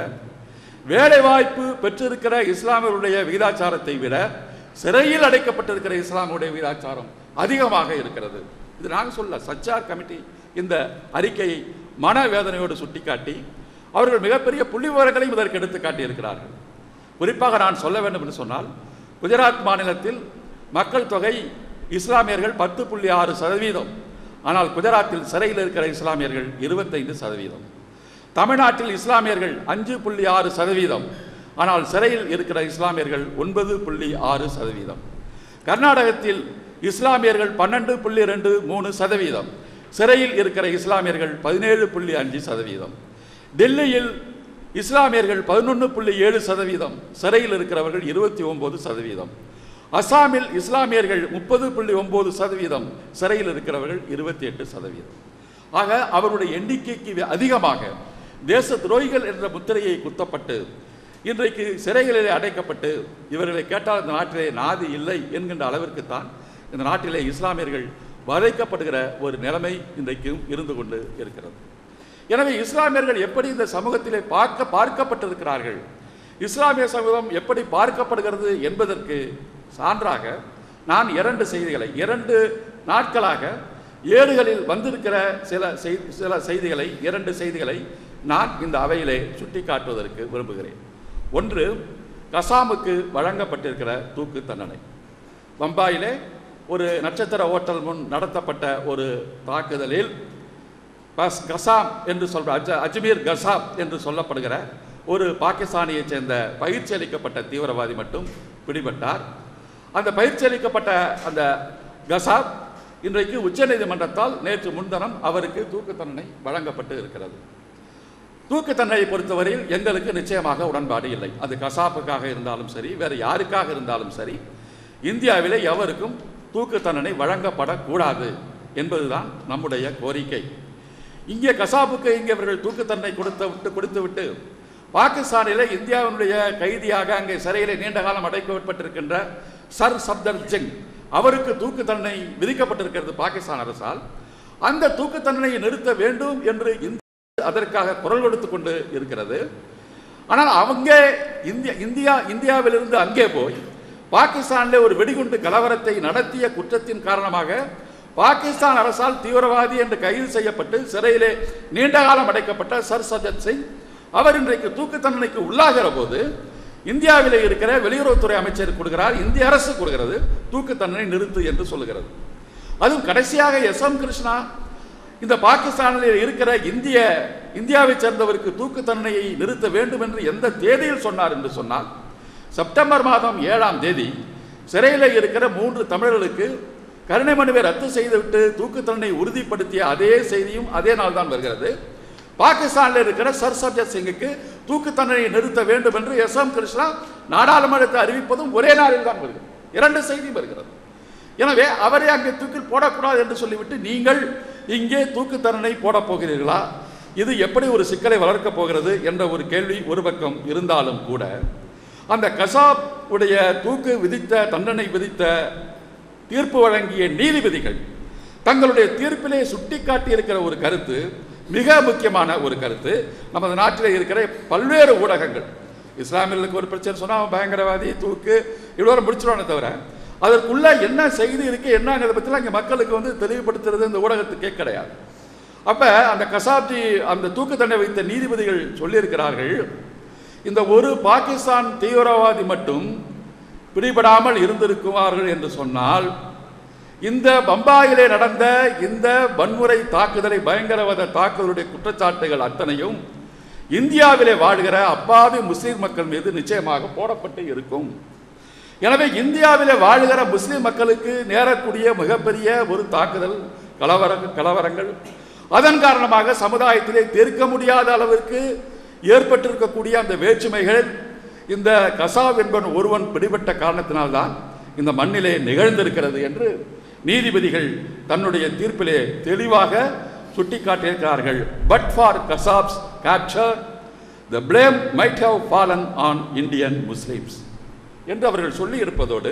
வேலை வாய்ப்பு பெற்றிருக்கிற இஸ்லாமியர்களுடைய விகிதாச்சாரத்தை விட சிறையில் அடைக்கப்பட்டிருக்கிற இஸ்லாமுடைய விகிதாச்சாரம் அதிகமாக இருக்கிறது இது நாங்கள் சொல்ல சச்சார் கமிட்டி இந்த அறிக்கையை மனவேதனையோடு சுட்டிக்காட்டி அவர்கள் மிகப்பெரிய புள்ளி விவரங்களையும் இதற்கு எடுத்து காட்டியிருக்கிறார்கள் குறிப்பாக நான் சொல்ல வேண்டும் என்று சொன்னால் குஜராத் மாநிலத்தில் மக்கள் தொகை இஸ்லாமியர்கள் பத்து புள்ளி ஆறு சதவீதம் ஆனால் குஜராத்தில் சிறையில் இருக்கிற இஸ்லாமியர்கள் இருபத்தைந்து சதவீதம் தமிழ்நாட்டில் இஸ்லாமியர்கள் அஞ்சு புள்ளி ஆறு சதவீதம் ஆனால் சிறையில் இருக்கிற இஸ்லாமியர்கள் ஒன்பது புள்ளி ஆறு சதவீதம் கர்நாடகத்தில் இஸ்லாமியர்கள் பன்னெண்டு புள்ளி ரெண்டு மூணு சதவீதம் சிறையில் இருக்கிற இஸ்லாமியர்கள் பதினேழு புள்ளி அஞ்சு சதவீதம் டெல்லியில் இஸ்லாமியர்கள் பதினொன்று புள்ளி ஏழு சதவீதம் சிறையில் இருக்கிறவர்கள் இருபத்தி ஒன்பது சதவீதம் அசாமில் இஸ்லாமியர்கள் முப்பது புள்ளி ஒன்பது சதவீதம் சிறையில் இருக்கிறவர்கள் இருபத்தி எட்டு சதவீதம் ஆக அவருடைய எண்ணிக்கைக்கு அதிகமாக தேச துரோகிகள் என்ற முத்திரையை குத்தப்பட்டு இன்றைக்கு சிறைகளிலே அடைக்கப்பட்டு இவர்களை கேட்டால் இந்த நாட்டிலே நாதி இல்லை என்கின்ற அளவிற்குத்தான் இந்த நாட்டிலே இஸ்லாமியர்கள் வதைக்கப்படுகிற ஒரு நிலைமை இன்றைக்கும் இருந்து கொண்டு இருக்கிறது எனவே இஸ்லாமியர்கள் எப்படி இந்த சமூகத்திலே பார்க்க பார்க்கப்பட்டிருக்கிறார்கள் இஸ்லாமிய சமூகம் எப்படி பார்க்கப்படுகிறது என்பதற்கு சான்றாக நான் இரண்டு செய்திகளை இரண்டு நாட்களாக ஏடுகளில் வந்திருக்கிற சில செய் சில செய்திகளை இரண்டு செய்திகளை நான் இந்த அவையிலே சுட்டிக்காட்டுவதற்கு விரும்புகிறேன் ஒன்று கசாமுக்கு வழங்கப்பட்டிருக்கிற தூக்கு தண்டனை பம்பாயிலே ஒரு நட்சத்திர ஓட்டல் முன் நடத்தப்பட்ட ஒரு தாக்குதலில் பஸ் கசாம் என்று சொல்ற அஜ அஜ்மீர் கசாப் என்று சொல்லப்படுகிற ஒரு பாகிஸ்தானியைச் சேர்ந்த பயிற்சி அளிக்கப்பட்ட தீவிரவாதி மட்டும் பிடிபட்டார் அந்த பயிற்சி அளிக்கப்பட்ட அந்த கசாப் இன்றைக்கு உச்சநீதிமன்றத்தால் நேற்று முன்தினம் அவருக்கு தூக்கு தண்டனை வழங்கப்பட்டு இருக்கிறது தூக்கு தண்டனையை பொறுத்தவரையில் எங்களுக்கு நிச்சயமாக உடன்பாடு இல்லை அது கசாப்புக்காக இருந்தாலும் சரி வேறு யாருக்காக இருந்தாலும் சரி இந்தியாவிலே எவருக்கும் தூக்கு தண்டனை வழங்கப்படக்கூடாது என்பதுதான் நம்முடைய கோரிக்கை இங்கே கசாப்புக்கு இங்கே இவர்கள் தூக்கு தண்டனை கொடுத்து விட்டு கொடுத்து விட்டு பாகிஸ்தானிலே இந்தியாவினுடைய கைதியாக அங்கே சிறையிலே நீண்ட காலம் அடைக்கப்பட்டிருக்கின்ற சர் சப்தர் ஜிங் அவருக்கு தூக்கு தண்டனை விதிக்கப்பட்டிருக்கிறது பாகிஸ்தான் அரசால் அந்த தூக்கு தண்டனையை நிறுத்த வேண்டும் என்று இந்தியா அதற்காக குரல் கொடுத்து கொண்டு இருக்கிறது ஆனால் அவங்க இந்தியா இந்தியா இந்தியாவிலிருந்து அங்கே போய் பாகிஸ்தானில் ஒரு வெடிகுண்டு கலவரத்தை நடத்திய குற்றத்தின் காரணமாக பாகிஸ்தான் அரசால் தீவிரவாதி என்று கைது செய்யப்பட்டு சிறையிலே நீண்ட காலம் அடைக்கப்பட்ட சர் சஜத் சிங் அவர் இன்றைக்கு தூக்கு தண்டனைக்கு உள்ளாகிற போது இந்தியாவிலே இருக்கிற வெளியுறவுத்துறை அமைச்சர் கொடுக்கிறார் இந்திய அரசு கொடுக்கிறது தூக்கு தண்டனை நிறுத்து என்று சொல்லுகிறது அதுவும் கடைசியாக எஸ் எம் கிருஷ்ணா இந்த பாகிஸ்தானில் இருக்கிற இந்திய இந்தியாவைச் சேர்ந்தவருக்கு தூக்கு தண்டனையை நிறுத்த வேண்டும் என்று எந்த தேதியில் சொன்னார் என்று சொன்னால் செப்டம்பர் மாதம் ஏழாம் தேதி சிறையில் இருக்கிற மூன்று தமிழர்களுக்கு கருணை மனுவை ரத்து செய்துவிட்டு தூக்கு தண்டனை உறுதிப்படுத்திய அதே செய்தியும் அதே நாள் தான் வருகிறது பாகிஸ்தானில் இருக்கிற சர் சப்ஜத் சிங்குக்கு தூக்கு தண்டனையை நிறுத்த வேண்டும் என்று எஸ் எம் கிருஷ்ணா நாடாளுமன்றத்தை அறிவிப்பதும் ஒரே நாளில் தான் வருகிறது இரண்டு செய்தியும் வருகிறது எனவே அவரை அங்கே தூக்கில் போடக்கூடாது என்று சொல்லிவிட்டு நீங்கள் இங்கே தூக்கு தண்டனை போடப் போகிறீர்களா இது எப்படி ஒரு சிக்கலை வளர்க்கப் போகிறது என்ற ஒரு கேள்வி ஒரு பக்கம் இருந்தாலும் கூட அந்த கசாப் உடைய தூக்கு விதித்த தண்டனை விதித்த தீர்ப்பு வழங்கிய நீதிபதிகள் தங்களுடைய தீர்ப்பிலே சுட்டிக்காட்டி இருக்கிற ஒரு கருத்து மிக முக்கியமான ஒரு கருத்து நமது நாட்டில் இருக்கிற பல்வேறு ஊடகங்கள் இஸ்லாமியர்களுக்கு ஒரு பிரச்சனை சொன்னால் அவன் பயங்கரவாதி தூக்கு இவ்வளோ முடிச்சிருவானே தவிர அதற்குள்ள என்ன செய்தி இருக்கு என்னங்கிறத பற்றிலாம் இங்கே மக்களுக்கு வந்து தெளிவுபடுத்துறது இந்த ஊடகத்துக்கே கிடையாது அப்போ அந்த கசாப்ஜி அந்த தூக்கு தண்டனை வைத்த நீதிபதிகள் சொல்லியிருக்கிறார்கள் இந்த ஒரு பாகிஸ்தான் தீவிரவாதி மட்டும் பிடிபடாமல் இருந்திருக்குவார்கள் என்று சொன்னால் இந்த பம்பாயிலே நடந்த இந்த வன்முறை தாக்குதலை பயங்கரவாத தாக்குதலுடைய குற்றச்சாட்டுகள் அத்தனையும் இந்தியாவிலே வாழ்கிற அப்பாவி முஸ்லிம் மக்கள் மீது நிச்சயமாக போடப்பட்டு இருக்கும் எனவே இந்தியாவிலே வாழ்கிற முஸ்லிம் மக்களுக்கு நேரக்கூடிய மிகப்பெரிய ஒரு தாக்குதல் கலவர கலவரங்கள் அதன் காரணமாக சமுதாயத்திலே தீர்க்க முடியாத அளவிற்கு ஏற்பட்டிருக்கக்கூடிய அந்த வேற்றுமைகள் இந்த கசாப் என்பவன் ஒருவன் பிடிபட்ட காரணத்தினால்தான் இந்த மண்ணிலே நிகழ்ந்திருக்கிறது என்று நீதிபதிகள் தன்னுடைய தீர்ப்பிலே தெளிவாக சுட்டிக்காட்டியிருக்கிறார்கள் but for Kasab's capture the blame might have fallen on Indian Muslims என்று அவர்கள் சொல்லி இருப்பதோடு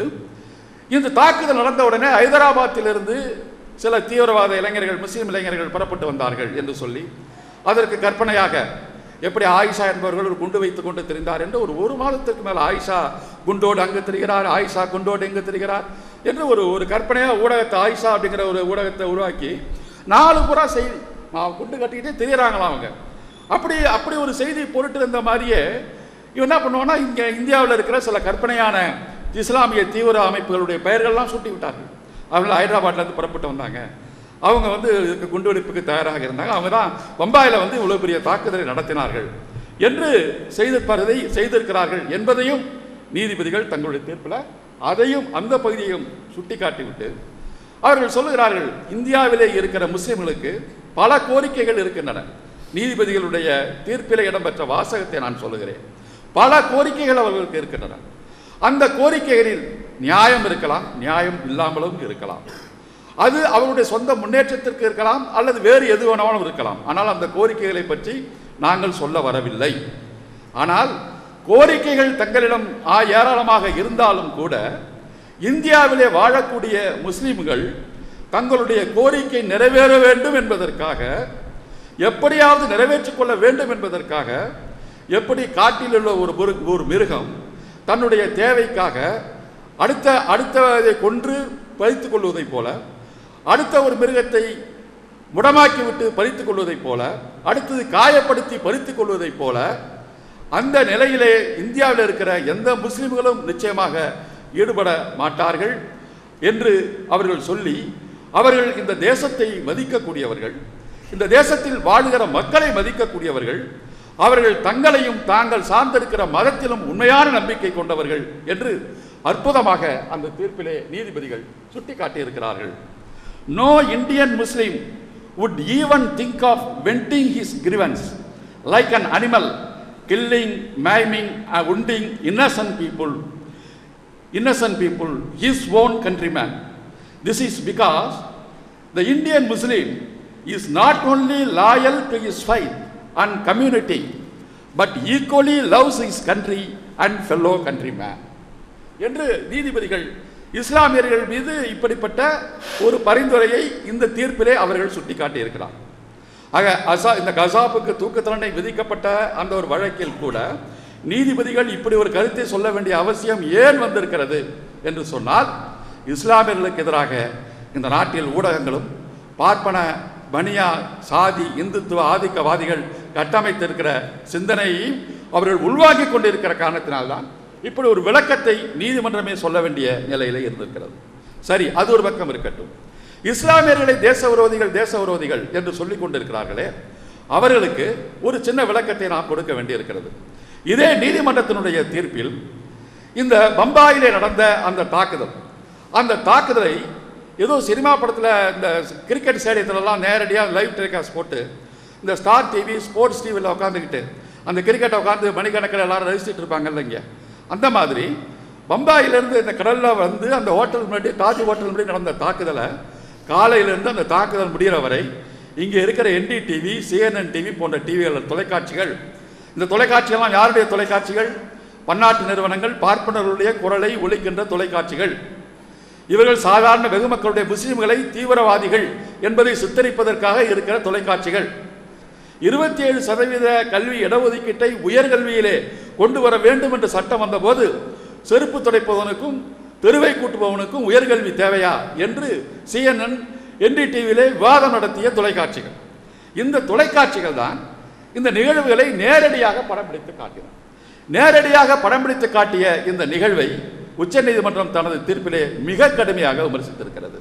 இந்த தாக்குதல் நடந்த உடனே ஹைதராபாத்திலிருந்து சில தீவிரவாத இளைஞர்கள் முஸ்லீம் இளைஞர்கள் புறப்பட்டு வந்தார்கள் என்று சொல்லி அதற்கு கற்பனையாக எப்படி ஆயிஷா என்பவர்கள் ஒரு குண்டு வைத்துக் கொண்டு திரிந்தார் என்று ஒரு ஒரு மாதத்திற்கு மேல் ஆயிஷா குண்டோடு அங்கு திரிகிறார் ஆயிஷா குண்டோடு எங்கு திரிகிறார் என்று ஒரு ஒரு கற்பனையாக ஊடகத்தை ஆயிஷா அப்படிங்கிற ஒரு ஊடகத்தை உருவாக்கி நாலு புறா செய்தி நான் குண்டு கட்டிக்கிட்டே திரியறாங்களாம் அவங்க அப்படி அப்படி ஒரு செய்தி பொருட்டு இருந்த மாதிரியே இவன் என்ன பண்ணுவான்னா இங்கே இந்தியாவில் இருக்கிற சில கற்பனையான இஸ்லாமிய தீவிர அமைப்புகளுடைய பெயர்கள்லாம் சுட்டி விட்டார்கள் அவர்கள் ஹைதராபாத்லேருந்து புறப்பட்டு வந்தாங்க அவங்க வந்து இதுக்கு குண்டுவெடிப்புக்கு தயாராக இருந்தாங்க அவங்க தான் பம்பாயில் வந்து இவ்வளோ பெரிய தாக்குதலை நடத்தினார்கள் என்று செய்திருப்பதை செய்திருக்கிறார்கள் என்பதையும் நீதிபதிகள் தங்களுடைய தீர்ப்பில் அதையும் அந்த பகுதியையும் சுட்டிக்காட்டிவிட்டு அவர்கள் சொல்லுகிறார்கள் இந்தியாவிலே இருக்கிற முஸ்லிம்களுக்கு பல கோரிக்கைகள் இருக்கின்றன நீதிபதிகளுடைய தீர்ப்பிலே இடம்பெற்ற வாசகத்தை நான் சொல்லுகிறேன் பல கோரிக்கைகள் அவர்களுக்கு இருக்கின்றன அந்த கோரிக்கைகளில் நியாயம் இருக்கலாம் நியாயம் இல்லாமலும் இருக்கலாம் அது அவருடைய சொந்த முன்னேற்றத்திற்கு இருக்கலாம் அல்லது வேறு எது வேணாலும் இருக்கலாம் ஆனால் அந்த கோரிக்கைகளை பற்றி நாங்கள் சொல்ல வரவில்லை ஆனால் கோரிக்கைகள் தங்களிடம் ஆ ஏராளமாக இருந்தாலும் கூட இந்தியாவிலே வாழக்கூடிய முஸ்லிம்கள் தங்களுடைய கோரிக்கை நிறைவேற வேண்டும் என்பதற்காக எப்படியாவது நிறைவேற்றிக் கொள்ள வேண்டும் என்பதற்காக எப்படி காட்டில் உள்ள ஒரு மிரு- ஒரு மிருகம் தன்னுடைய தேவைக்காக அடுத்த அடுத்ததை கொன்று பறித்துக் கொள்வதைப் போல அடுத்த ஒரு மிருகத்தை முடமாக்கி விட்டு பறித்துக் கொள்வதைப் போல அடுத்தது காயப்படுத்தி பறித்துக் கொள்வதைப் போல அந்த நிலையிலே இந்தியாவில் இருக்கிற எந்த முஸ்லிம்களும் நிச்சயமாக ஈடுபட மாட்டார்கள் என்று அவர்கள் சொல்லி அவர்கள் இந்த தேசத்தை மதிக்கக்கூடியவர்கள் இந்த தேசத்தில் வாழுகிற மக்களை மதிக்கக்கூடியவர்கள் அவர்கள் தங்களையும் தாங்கள் சார்ந்திருக்கிற மதத்திலும் உண்மையான நம்பிக்கை கொண்டவர்கள் என்று அற்புதமாக அந்த தீர்ப்பிலே நீதிபதிகள் சுட்டிக்காட்டியிருக்கிறார்கள் no Indian Muslim would even think of venting his grievance like an animal killing maiming and wounding innocent people innocent people his own countrymen this is because the indian muslim is not only loyal to his faith and community but equally loves his country and fellow countrymen என்று நீதிபதிகள் இஸ்லாமியர்கள் மீது இப்படிப்பட்ட ஒரு பரிந்துரையை இந்த தீர்ப்பிலே அவர்கள் சுட்டிக்காட்டியிருக்கிறார் ஆக அசா இந்த கசாப்புக்கு தூக்கு தண்டனை விதிக்கப்பட்ட அந்த ஒரு வழக்கில் கூட நீதிபதிகள் இப்படி ஒரு கருத்தை சொல்ல வேண்டிய அவசியம் ஏன் வந்திருக்கிறது என்று சொன்னால் இஸ்லாமியர்களுக்கு எதிராக இந்த நாட்டில் ஊடகங்களும் பார்ப்பன பனியா சாதி இந்துத்துவ ஆதிக்கவாதிகள் கட்டமைத்திருக்கிற சிந்தனையை அவர்கள் உள்வாங்கிக் கொண்டிருக்கிற காரணத்தினால்தான் இப்படி ஒரு விளக்கத்தை நீதிமன்றமே சொல்ல வேண்டிய நிலையில இருந்திருக்கிறது சரி அது ஒரு பக்கம் இருக்கட்டும் இஸ்லாமியர்களை தேச விரோதிகள் தேச விரோதிகள் என்று சொல்லிக் கொண்டிருக்கிறார்களே அவர்களுக்கு ஒரு சின்ன விளக்கத்தை நாம் கொடுக்க வேண்டியிருக்கிறது இதே நீதிமன்றத்தினுடைய தீர்ப்பில் இந்த பம்பாயிலே நடந்த அந்த தாக்குதல் அந்த தாக்குதலை ஏதோ சினிமா படத்தில் இந்த கிரிக்கெட் ஸ்டேடியத்திலலாம் நேரடியாக லைவ் டெலிகாஸ்ட் போட்டு இந்த ஸ்டார் டிவி ஸ்போர்ட்ஸ் டிவியில் உட்காந்துக்கிட்டு அந்த கிரிக்கெட்டை உட்காந்து மணிக்கணக்கில் எல்லாரும் ரசிச்சுட்டு இருப்பாங்கல்ல இங்கே அந்த மாதிரி பம்பாயிலிருந்து இந்த கடலில் வந்து அந்த ஹோட்டல் முன்னாடி தாஜ் ஹோட்டல் முன்னாடி நடந்த தாக்குதலை காலையிலிருந்து அந்த தாக்குதல் முடிகிற வரை இங்கே இருக்கிற என்டி டிவி சிஎன்என் டிவி போன்ற டிவிகள் தொலைக்காட்சிகள் இந்த தொலைக்காட்சியெல்லாம் யாருடைய தொலைக்காட்சிகள் பன்னாட்டு நிறுவனங்கள் பார்ப்பனர்களுடைய குரலை ஒலிக்கின்ற தொலைக்காட்சிகள் இவர்கள் சாதாரண வெகுமக்களுடைய முஸ்லிம்களை தீவிரவாதிகள் என்பதை சித்தரிப்பதற்காக இருக்கிற தொலைக்காட்சிகள் இருபத்தி ஏழு சதவீத கல்வி இடஒதுக்கீட்டை உயர்கல்வியிலே கொண்டு வர வேண்டும் என்று சட்டம் வந்தபோது செருப்பு துடைப்பவனுக்கும் தெருவை கூட்டுபவனுக்கும் உயர்கல்வி தேவையா என்று சிஎன்என் என்டிடிவியிலே விவாதம் நடத்திய தொலைக்காட்சிகள் இந்த தொலைக்காட்சிகள் தான் இந்த நிகழ்வுகளை நேரடியாக படம் பிடித்து காட்டின நேரடியாக படம் பிடித்து காட்டிய இந்த நிகழ்வை உச்சநீதிமன்றம் தனது தீர்ப்பிலே மிக கடுமையாக விமர்சித்திருக்கிறது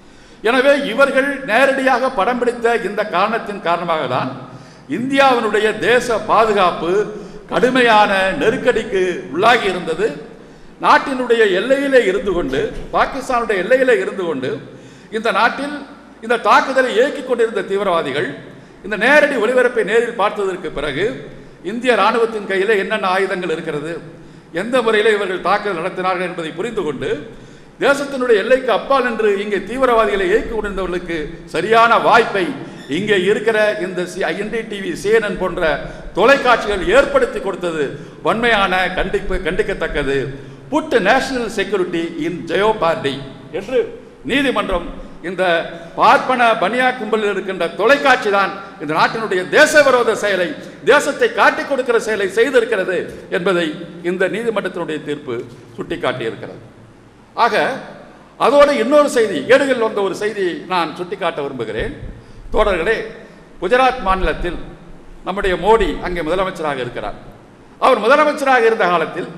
எனவே இவர்கள் நேரடியாக படம் பிடித்த இந்த காரணத்தின் காரணமாக தான் இந்தியாவினுடைய தேச பாதுகாப்பு கடுமையான நெருக்கடிக்கு உள்ளாகி இருந்தது நாட்டினுடைய எல்லையிலே இருந்து கொண்டு பாகிஸ்தானுடைய எல்லையிலே இருந்து கொண்டு இந்த நாட்டில் இந்த தாக்குதலை இயக்கிக் கொண்டிருந்த தீவிரவாதிகள் இந்த நேரடி ஒளிபரப்பை நேரில் பார்த்ததற்கு பிறகு இந்திய ராணுவத்தின் கையிலே என்னென்ன ஆயுதங்கள் இருக்கிறது எந்த முறையில் இவர்கள் தாக்குதல் நடத்தினார்கள் என்பதை புரிந்து கொண்டு தேசத்தினுடைய எல்லைக்கு அப்பால் என்று இங்கே தீவிரவாதிகளை இயக்கி கொண்டிருந்தவர்களுக்கு சரியான வாய்ப்பை இங்கே இருக்கிற இந்த ஐஎன்டி டிவி சிஎன்என் போன்ற தொலைக்காட்சிகள் ஏற்படுத்தி கொடுத்தது வன்மையான கண்டிப்பு கண்டிக்கத்தக்கது put national security in jeopardy என்று நீதிமன்றம் இந்த பார்ப்பன பனியா கும்பலில் இருக்கின்ற தொலைக்காட்சி தான் இந்த நாட்டினுடைய தேச விரோத செயலை தேசத்தை காட்டிக் கொடுக்கிற செயலை செய்திருக்கிறது என்பதை இந்த நீதிமன்றத்தினுடைய தீர்ப்பு சுட்டிக்காட்டியிருக்கிறது ஆக அதோடு இன்னொரு செய்தி ஏடுகளில் வந்த ஒரு செய்தியை நான் சுட்டிக்காட்ட விரும்புகிறேன் தோழர்களே குஜராத் மாநிலத்தில் நம்முடைய மோடி அங்கே முதலமைச்சராக இருக்கிறார் அவர் முதலமைச்சராக இருந்த காலத்தில்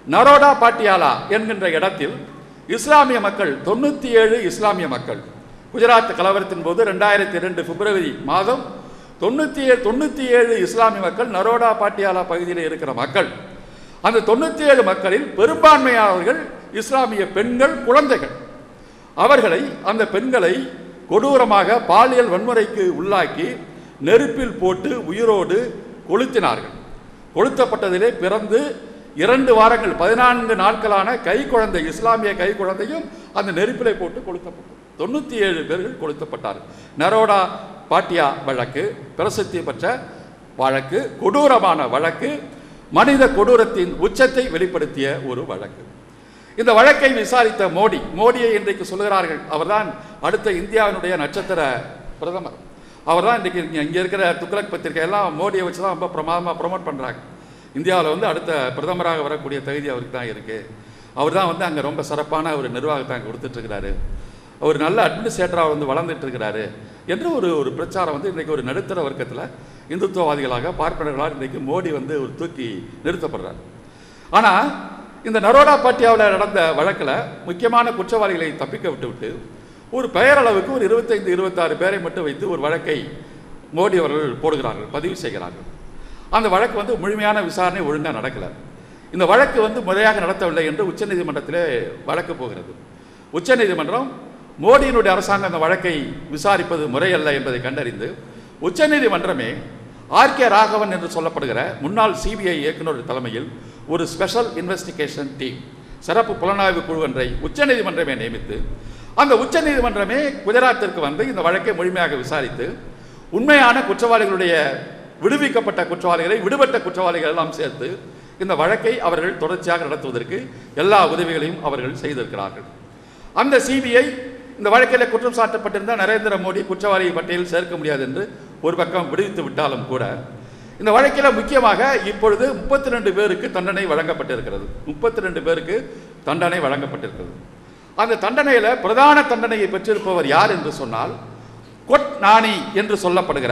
நரோடா பாட்டியாலா என்கின்ற இடத்தில் இஸ்லாமிய மக்கள் தொண்ணூற்றி ஏழு இஸ்லாமிய மக்கள் குஜராத் கலவரத்தின் போது ரெண்டாயிரத்தி ரெண்டு பிப்ரவரி மாதம் தொண்ணூற்றி ஏழு தொண்ணூற்றி ஏழு இஸ்லாமிய மக்கள் நரோடா பாட்டியாலா பகுதியில் இருக்கிற மக்கள் அந்த தொண்ணூற்றி ஏழு மக்களில் பெரும்பான்மையானவர்கள் இஸ்லாமிய பெண்கள் குழந்தைகள் அவர்களை அந்த பெண்களை கொடூரமாக பாலியல் வன்முறைக்கு உள்ளாக்கி நெருப்பில் போட்டு உயிரோடு கொளுத்தினார்கள் கொளுத்தப்பட்டதிலே பிறந்து இரண்டு வாரங்கள் பதினான்கு நாட்களான கை குழந்தை இஸ்லாமிய கை குழந்தையும் அந்த நெருப்பிலை போட்டு கொளுத்தப்பட்டது தொண்ணூற்றி ஏழு பேர்கள் கொளுத்தப்பட்டார்கள் நரோடா பாட்டியா வழக்கு பிரசித்தி பெற்ற வழக்கு கொடூரமான வழக்கு மனித கொடூரத்தின் உச்சத்தை வெளிப்படுத்திய ஒரு வழக்கு இந்த வழக்கை விசாரித்த மோடி மோடியை இன்றைக்கு சொல்கிறார்கள் அவர்தான் அடுத்த இந்தியாவினுடைய நட்சத்திர பிரதமர் அவர்தான் இன்றைக்கு இங்கே இங்கே இருக்கிற துக்ளக் பத்திரிகை எல்லாம் மோடியை வச்சு தான் ரொம்ப பிரமாதமாக ப்ரொமோட் பண்ணுறாங்க இந்தியாவில் வந்து அடுத்த பிரதமராக வரக்கூடிய தகுதி அவருக்கு தான் இருக்குது அவர் தான் வந்து அங்கே ரொம்ப சிறப்பான ஒரு நிர்வாகத்தை அங்கே கொடுத்துட்ருக்கிறாரு ஒரு நல்ல அட்மினிஸ்ட்ரேட்டராக வந்து வளர்ந்துட்டு இருக்கிறாரு என்று ஒரு ஒரு பிரச்சாரம் வந்து இன்றைக்கு ஒரு நடுத்தர வர்க்கத்தில் இந்துத்துவவாதிகளாக பார்ப்பனர்களாக இன்றைக்கு மோடி வந்து ஒரு தூக்கி நிறுத்தப்படுறார் ஆனால் இந்த நரோடா பாட்டியாவில் நடந்த வழக்கில் முக்கியமான குற்றவாளிகளை தப்பிக்க விட்டுவிட்டு ஒரு பெயரளவுக்கு ஒரு இருபத்தைந்து இருபத்தாறு பேரை மட்டும் வைத்து ஒரு வழக்கை மோடி அவர்கள் போடுகிறார்கள் பதிவு செய்கிறார்கள் அந்த வழக்கு வந்து முழுமையான விசாரணை ஒழுங்காக நடக்கலை இந்த வழக்கு வந்து முறையாக நடத்தவில்லை என்று உச்சநீதிமன்றத்திலே வழக்கு போகிறது உச்சநீதிமன்றம் மோடியினுடைய அரசாங்கம் அந்த வழக்கை விசாரிப்பது முறையல்ல என்பதை கண்டறிந்து உச்சநீதிமன்றமே ஆர் கே ராகவன் என்று சொல்லப்படுகிற முன்னாள் சிபிஐ இயக்குனர் தலைமையில் ஒரு ஸ்பெஷல் இன்வெஸ்டிகேஷன் டீம் சிறப்பு புலனாய்வு குழு ஒன்றை உச்சநீதிமன்றமே நியமித்து அந்த உச்சநீதிமன்றமே குஜராத்திற்கு வந்து இந்த வழக்கை முழுமையாக விசாரித்து உண்மையான குற்றவாளிகளுடைய விடுவிக்கப்பட்ட குற்றவாளிகளை விடுபட்ட குற்றவாளிகள் எல்லாம் சேர்த்து இந்த வழக்கை அவர்கள் தொடர்ச்சியாக நடத்துவதற்கு எல்லா உதவிகளையும் அவர்கள் செய்திருக்கிறார்கள் அந்த சிபிஐ இந்த வழக்கில் குற்றம் சாட்டப்பட்டிருந்த நரேந்திர மோடி குற்றவாளி பட்டியலில் சேர்க்க முடியாது என்று ஒரு பக்கம் விடுவித்து விட்டாலும் கூட இந்த வழக்கில் முக்கியமாக இப்பொழுது முப்பத்தி ரெண்டு பேருக்கு தண்டனை வழங்கப்பட்டிருக்கிறது முப்பத்தி ரெண்டு பேருக்கு தண்டனை வழங்கப்பட்டிருக்கிறது அந்த தண்டனையில் பிரதான தண்டனையை பெற்றிருப்பவர் யார் என்று சொன்னால் கொட் நாணி என்று சொல்லப்படுகிற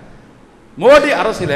மோடி அரசிலே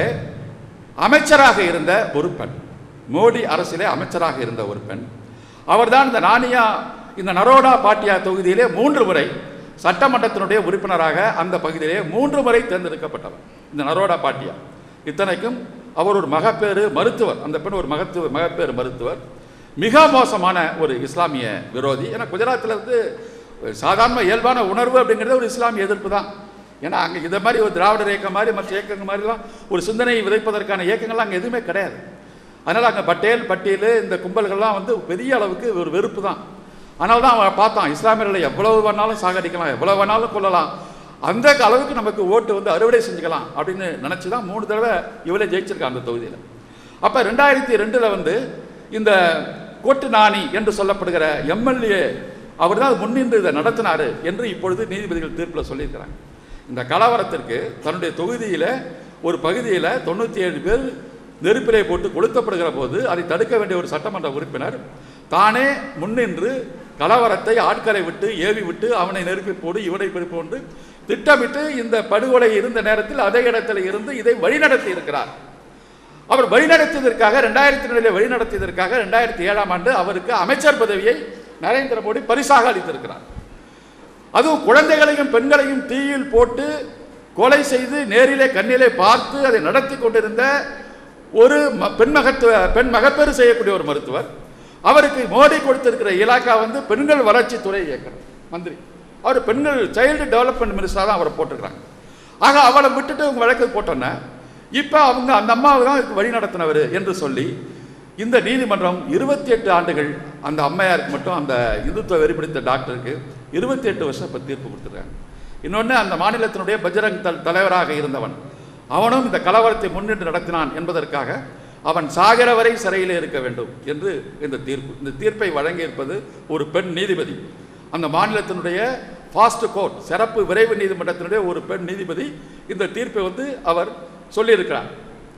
அமைச்சராக இருந்த ஒரு பெண் மோடி அரசிலே அமைச்சராக இருந்த ஒரு பெண் அவர்தான் இந்த நானியா இந்த நரோடா பாட்டியா தொகுதியிலே மூன்று முறை சட்டமன்றத்தினுடைய உறுப்பினராக அந்த பகுதியிலே மூன்று முறை தேர்ந்தெடுக்கப்பட்டவர் இந்த நரோடா பாட்டியா இத்தனைக்கும் அவர் ஒரு மகப்பேறு மருத்துவர் அந்த பெண் ஒரு மகத்துவ மகப்பேறு மருத்துவர் மிக மோசமான ஒரு இஸ்லாமிய விரோதி ஏன்னா குஜராத்தில் இருந்து சாதாரண இயல்பான உணர்வு அப்படிங்கிறது ஒரு இஸ்லாமிய எதிர்ப்பு தான் ஏன்னா அங்கே இதை மாதிரி ஒரு திராவிடர் இயக்கம் மாதிரி மற்ற இயக்கங்கள் மாதிரிலாம் ஒரு சிந்தனையை விதைப்பதற்கான இயக்கங்கள்லாம் அங்கே எதுவுமே கிடையாது அதனால் அங்கே பட்டேல் பட்டியல் இந்த கும்பல்கள்லாம் வந்து பெரிய அளவுக்கு ஒரு வெறுப்பு தான் அதனால தான் அவன் பார்த்தான் இஸ்லாமியர்களை எவ்வளவு வேணாலும் சாகடிக்கலாம் எவ்வளவு வேணாலும் கொல்லலாம் அந்த அளவுக்கு நமக்கு ஓட்டு வந்து அறுவடை செஞ்சுக்கலாம் அப்படின்னு நினச்சி தான் மூணு தடவை இவளே ஜெயிச்சிருக்கான் அந்த தொகுதியில் அப்போ ரெண்டாயிரத்தி ரெண்டில் வந்து இந்த கோட்டு நாணி என்று சொல்லப்படுகிற எம்எல்ஏ அவர் தான் முன்னின்று இதை நடத்தினார் என்று இப்பொழுது நீதிபதிகள் தீர்ப்பில் சொல்லியிருக்கிறாங்க இந்த கலவரத்திற்கு தன்னுடைய தொகுதியில் ஒரு பகுதியில் தொண்ணூற்றி ஏழு பேர் நெருப்பிலே போட்டு கொளுத்தப்படுகிற போது அதை தடுக்க வேண்டிய ஒரு சட்டமன்ற உறுப்பினர் தானே முன்னின்று கலவரத்தை ஆட்களை விட்டு ஏவி விட்டு அவனை நெருப்பி போடு இவனை பிடிப்போண்டு திட்டமிட்டு இந்த படுகொலை இருந்த நேரத்தில் அதே இடத்துல இருந்து இதை வழிநடத்தி இருக்கிறார் அவர் வழிநடத்தியதற்காக ரெண்டாயிரத்தி ரெண்டில் வழிநடத்தியதற்காக ரெண்டாயிரத்தி ஏழாம் ஆண்டு அவருக்கு அமைச்சர் பதவியை நரேந்திர மோடி பரிசாக அளித்திருக்கிறார் அதுவும் குழந்தைகளையும் பெண்களையும் தீயில் போட்டு கொலை செய்து நேரிலே கண்ணிலே பார்த்து அதை நடத்தி கொண்டிருந்த ஒரு ம- பெண் மகத்துவ பெண் மகப்பேறு செய்யக்கூடிய ஒரு மருத்துவர் அவருக்கு மோடி கொடுத்திருக்கிற இலாக்கா வந்து பெண்கள் வளர்ச்சி துறை இயக்குனர் மந்திரி அவர் பெண்கள் சைல்டு டெவலப்மெண்ட் மினிஸ்டராக தான் அவரை போட்டிருக்கிறாங்க ஆக அவளை விட்டுட்டு உங்க வழக்கு போட்டோன்னே இப்போ அவங்க அந்த அம்மாவை தான் இதுக்கு வழி நடத்தினவர் என்று சொல்லி இந்த நீதிமன்றம் இருபத்தி எட்டு ஆண்டுகள் அந்த அம்மையாருக்கு மட்டும் அந்த இந்துத்துவ வெறி பிடித்த டாக்டருக்கு இருபத்தி எட்டு வருஷம் இப்போ தீர்ப்பு கொடுத்துருக்காங்க இன்னொன்று அந்த மாநிலத்தினுடைய பஜ்ரங் தள் தலைவராக இருந்தவன் அவனும் இந்த கலவரத்தை முன்னின்று நடத்தினான் என்பதற்காக அவன் சாகிற வரை சிறையில் இருக்க வேண்டும் என்று இந்த தீர்ப்பு இந்த தீர்ப்பை வழங்கியிருப்பது ஒரு பெண் நீதிபதி அந்த மாநிலத்தினுடைய ஃபாஸ்ட் கோர்ட் சிறப்பு விரைவு நீதிமன்றத்தினுடைய ஒரு பெண் நீதிபதி இந்த தீர்ப்பை வந்து அவர் சொல்லியிருக்கிறார்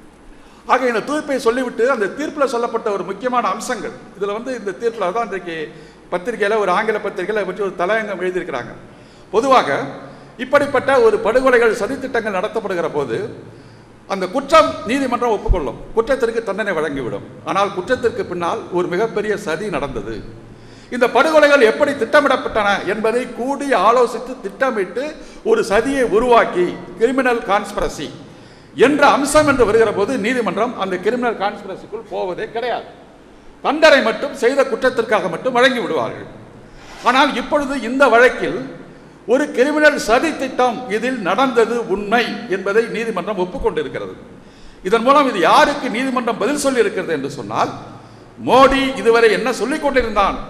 ஆக இந்த தீர்ப்பை சொல்லிவிட்டு அந்த தீர்ப்பில் சொல்லப்பட்ட ஒரு முக்கியமான அம்சங்கள் இதில் வந்து இந்த தீர்ப்பில் தான் இன்றைக்கு பத்திரிகையில் ஒரு ஆங்கில பத்திரிகையில் அதை பற்றி ஒரு தலையங்கம் எழுதியிருக்கிறாங்க பொதுவாக இப்படிப்பட்ட ஒரு படுகொலைகள் சதித்திட்டங்கள் நடத்தப்படுகிற போது அந்த குற்றம் நீதிமன்றம் ஒப்புக்கொள்ளும் குற்றத்திற்கு தண்டனை வழங்கிவிடும் ஆனால் குற்றத்திற்கு பின்னால் ஒரு மிகப்பெரிய சதி நடந்தது இந்த படுகொலைகள் எப்படி திட்டமிடப்பட்டன என்பதை கூடி ஆலோசித்து திட்டமிட்டு ஒரு சதியை உருவாக்கி கிரிமினல் கான்ஸ்பிரசி என்ற அம்சம் என்று வருகிற போது நீதிமன்றம் அந்த கிரிமினல் கான்ஸ்பிரசிக்குள் போவதே கிடையாது தண்டனை மட்டும் செய்த குற்றத்திற்காக மட்டும் வழங்கி விடுவார்கள் ஆனால் இப்பொழுது இந்த வழக்கில் ஒரு கிரிமினல் சதி திட்டம் இதில் நடந்தது உண்மை என்பதை நீதிமன்றம் ஒப்புக்கொண்டிருக்கிறது இதன் மூலம் இது யாருக்கு நீதிமன்றம் பதில் சொல்லி இருக்கிறது என்று சொன்னால் மோடி இதுவரை என்ன சொல்லிக் கொண்டிருந்தான்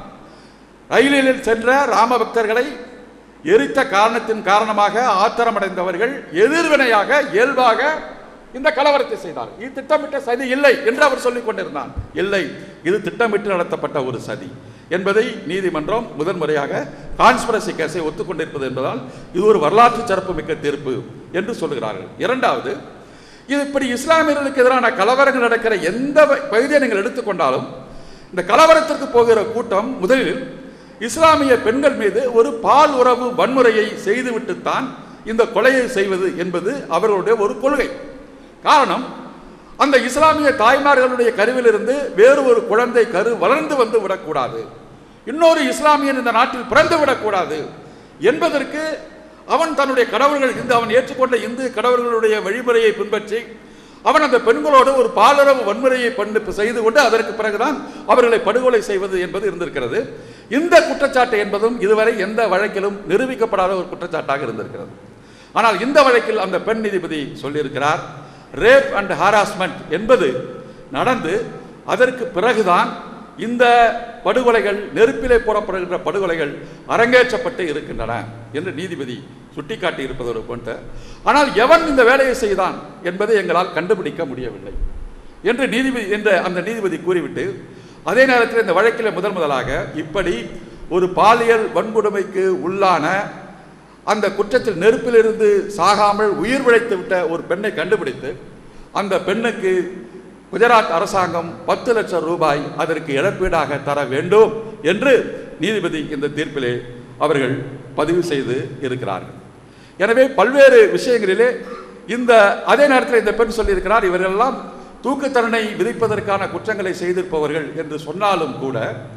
ரயிலில் சென்ற ராம பக்தர்களை எரித்த காரணத்தின் காரணமாக ஆத்திரமடைந்தவர்கள் எதிர்வினையாக இயல்பாக இந்த கலவரத்தை செய்தார் இது திட்டமிட்ட சதி இல்லை என்று அவர் சொல்லிக் கொண்டிருந்தான் இல்லை இது திட்டமிட்டு நடத்தப்பட்ட ஒரு சதி என்பதை நீதிமன்றம் முதன்முறையாக கான்ஸ்பிரசி கேஸை ஒத்துக்கொண்டிருப்பது என்பதால் இது ஒரு வரலாற்று சிறப்புமிக்க தீர்ப்பு என்று சொல்லுகிறார்கள் இரண்டாவது இது இப்படி இஸ்லாமியர்களுக்கு எதிரான கலவரங்கள் நடக்கிற எந்த வ- பகுதியை நீங்கள் எடுத்துக்கொண்டாலும் இந்த கலவரத்திற்கு போகிற கூட்டம் முதலில் இஸ்லாமிய பெண்கள் மீது ஒரு பால் உறவு வன்முறையை செய்துவிட்டுத்தான் இந்த கொலையை செய்வது என்பது அவர்களுடைய ஒரு கொள்கை காரணம் அந்த இஸ்லாமிய தாய்மார்களுடைய கருவிலிருந்து வேறு ஒரு குழந்தை கரு வளர்ந்து வந்து விடக்கூடாது இன்னொரு இஸ்லாமியன் இந்த நாட்டில் பிறந்து விடக்கூடாது என்பதற்கு அவன் தன்னுடைய கடவுள்கள் இந்த அவன் ஏற்றுக்கொண்ட இந்து கடவுள்களுடைய வழிமுறையை பின்பற்றி அவன் அந்த பெண்களோடு ஒரு பாலுறவு வன்முறையை பண்ணு செய்து கொண்டு அதற்கு பிறகுதான் அவர்களை படுகொலை செய்வது என்பது இருந்திருக்கிறது இந்த குற்றச்சாட்டு என்பதும் இதுவரை எந்த வழக்கிலும் நிரூபிக்கப்படாத ஒரு குற்றச்சாட்டாக இருந்திருக்கிறது ஆனால் இந்த வழக்கில் அந்த பெண் நீதிபதி சொல்லியிருக்கிறார் ரேப் அண்ட் ஹாராஸ்மெண்ட் என்பது நடந்து அதற்கு பிறகுதான் இந்த படுகொலைகள் நெருப்பிலே போடப்படுகின்ற படுகொலைகள் அரங்கேற்றப்பட்டு இருக்கின்றன என்று நீதிபதி சுட்டிக்காட்டி இருப்பதோடு போன்ற ஆனால் எவன் இந்த வேலையை செய்தான் என்பதை எங்களால் கண்டுபிடிக்க முடியவில்லை என்று நீதிபதி என்ற அந்த நீதிபதி கூறிவிட்டு அதே நேரத்தில் இந்த வழக்கில் முதன் முதலாக இப்படி ஒரு பாலியல் வன்கொடுமைக்கு உள்ளான அந்த குற்றத்தில் நெருப்பிலிருந்து சாகாமல் உயிர் பிழைத்து விட்ட ஒரு பெண்ணை கண்டுபிடித்து அந்த பெண்ணுக்கு குஜராத் அரசாங்கம் பத்து லட்சம் ரூபாய் அதற்கு இழப்பீடாக தர வேண்டும் என்று நீதிபதி இந்த தீர்ப்பிலே அவர்கள் பதிவு செய்து இருக்கிறார்கள் எனவே பல்வேறு விஷயங்களிலே இந்த அதே நேரத்தில் இந்த பெண் சொல்லியிருக்கிறார் இவர்களெல்லாம் தூக்கு தண்டனை விதிப்பதற்கான குற்றங்களை செய்திருப்பவர்கள் என்று சொன்னாலும் கூட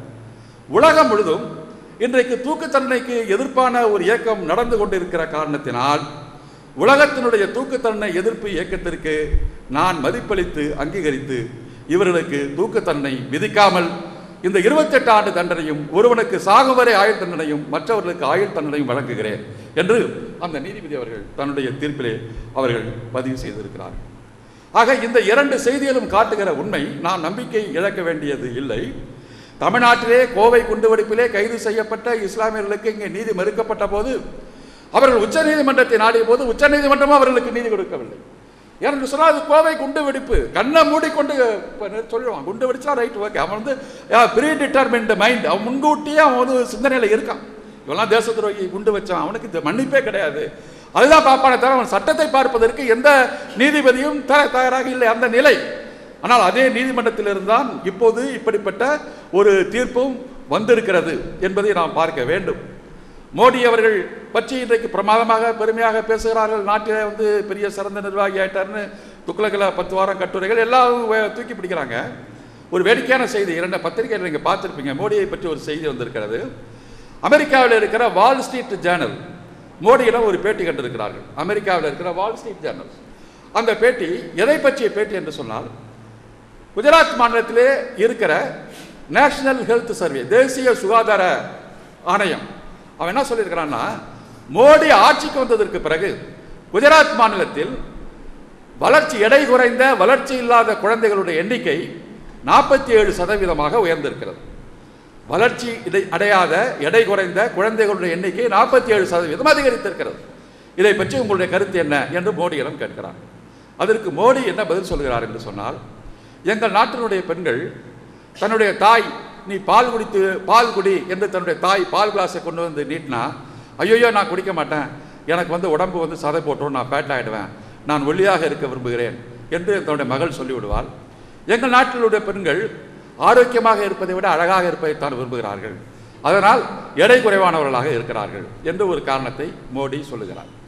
உலகம் முழுதும் இன்றைக்கு தூக்கு தண்டனைக்கு எதிர்ப்பான ஒரு இயக்கம் நடந்து கொண்டிருக்கிற காரணத்தினால் உலகத்தினுடைய தூக்கு தண்டனை எதிர்ப்பு இயக்கத்திற்கு நான் மதிப்பளித்து அங்கீகரித்து இவர்களுக்கு தூக்கு தண்டனை விதிக்காமல் இந்த 28 ஆண்டு தண்டனையும் ஒருவனுக்கு சாகும் வரை ஆயுள் தண்டனையும் மற்றவர்களுக்கு ஆயுள் தண்டனையும் வழங்குகிறேன் என்று அந்த நீதிபதி அவர்கள் தன்னுடைய தீர்ப்பிலே அவர்கள் பதிவு செய்திருக்கிறார்கள் ஆக இந்த இரண்டு செய்திகளும் காட்டுகிற உண்மை நாம் நம்பிக்கை இழக்க வேண்டியது இல்லை தமிழ்நாட்டிலே கோவை குண்டுவெடிப்பிலே கைது செய்யப்பட்ட இஸ்லாமியர்களுக்கு இங்கே நீதி மறுக்கப்பட்ட போது அவர்கள் உச்ச நீதிமன்றத்தை நாடிய போது உச்ச நீதிமன்றமும் அவர்களுக்கு நீதி கொடுக்கவில்லை ஏன்னு சொன்னால் அது கோவை குண்டு வெடிப்பு கண்ணை மூடிக்கொண்டு இப்ப சொல்லுவான் குண்டு வெடிச்சா ரைட் ஓகே அவன் வந்து ப்ரீ டிட்டர்மின்ட் மைண்ட் அவன் முன்கூட்டியே அவன் வந்து சிந்தனையில் இருக்கான் இவெல்லாம் தேச துரோகி குண்டு வச்சான் அவனுக்கு இந்த மன்னிப்பே கிடையாது அதுதான் பார்ப்பானே தவிர அவன் சட்டத்தை பார்ப்பதற்கு எந்த நீதிபதியும் த- தயாராக இல்லை அந்த நிலை ஆனால் அதே நீதிமன்றத்தில் இருந்தான் இப்போது இப்படிப்பட்ட ஒரு தீர்ப்பும் வந்திருக்கிறது என்பதை நாம் பார்க்க வேண்டும் மோடி அவர்கள் பற்றி இன்றைக்கு பிரமாதமாக பெருமையாக பேசுகிறார்கள் நாட்டிலே வந்து பெரிய சிறந்த நிர்வாகி ஆயிட்டார்னு துக்ளகில் பத்து வாரம் கட்டுரைகள் எல்லாம் வே- தூக்கி பிடிக்கிறாங்க ஒரு வேடிக்கையான செய்தி இரண்டு பத்திரிகைகள் நீங்கள் பார்த்துருப்பீங்க மோடியை பற்றி ஒரு செய்தி வந்திருக்கிறது அமெரிக்காவில் இருக்கிற வால் ஸ்ட்ரீட் ஜேர்னல் மோடியிடம் ஒரு பேட்டி கண்டிருக்கிறார்கள் அமெரிக்காவில் இருக்கிற வால் ஸ்ட்ரீட் ஜேர்னல் அந்த பேட்டி எதை பற்றிய பேட்டி என்று சொன்னால் குஜராத் மாநிலத்திலே இருக்கிற நேஷனல் ஹெல்த் சர்வே தேசிய சுகாதார ஆணையம் அவன் என்ன சொல்லியிருக்கிறான்னா மோடி ஆட்சிக்கு வந்ததற்கு பிறகு குஜராத் மாநிலத்தில் வளர்ச்சி எடை குறைந்த வளர்ச்சி இல்லாத குழந்தைகளுடைய எண்ணிக்கை நாற்பத்தி ஏழு சதவீதமாக உயர்ந்திருக்கிறது வளர்ச்சி இடை அடையாத எடை குறைந்த குழந்தைகளுடைய எண்ணிக்கை நாற்பத்தி ஏழு சதவீதம் அதிகரித்திருக்கிறது இதை பற்றி உங்களுடைய கருத்து என்ன என்று மோடியிடம் கேட்கிறார் அதற்கு மோடி என்ன பதில் சொல்கிறார் என்று சொன்னால் எங்கள் நாட்டினுடைய பெண்கள் தன்னுடைய தாய் நீ பால் குடித்து பால் குடி என்று தன்னுடைய தாய் பால் கிளாஸை கொண்டு வந்து நீட்டினா ஐயோ நான் குடிக்க மாட்டேன் எனக்கு வந்து உடம்பு வந்து சதை போட்டுரும் நான் பேட் ஆகிடுவேன் நான் ஒல்லியாக இருக்க விரும்புகிறேன் என்று தன்னுடைய மகள் சொல்லிவிடுவாள் எங்கள் நாட்டிலுடைய பெண்கள் ஆரோக்கியமாக இருப்பதை விட அழகாக இருப்பதைத்தான் விரும்புகிறார்கள் அதனால் எடை குறைவானவர்களாக இருக்கிறார்கள் என்று ஒரு காரணத்தை மோடி சொல்லுகிறார்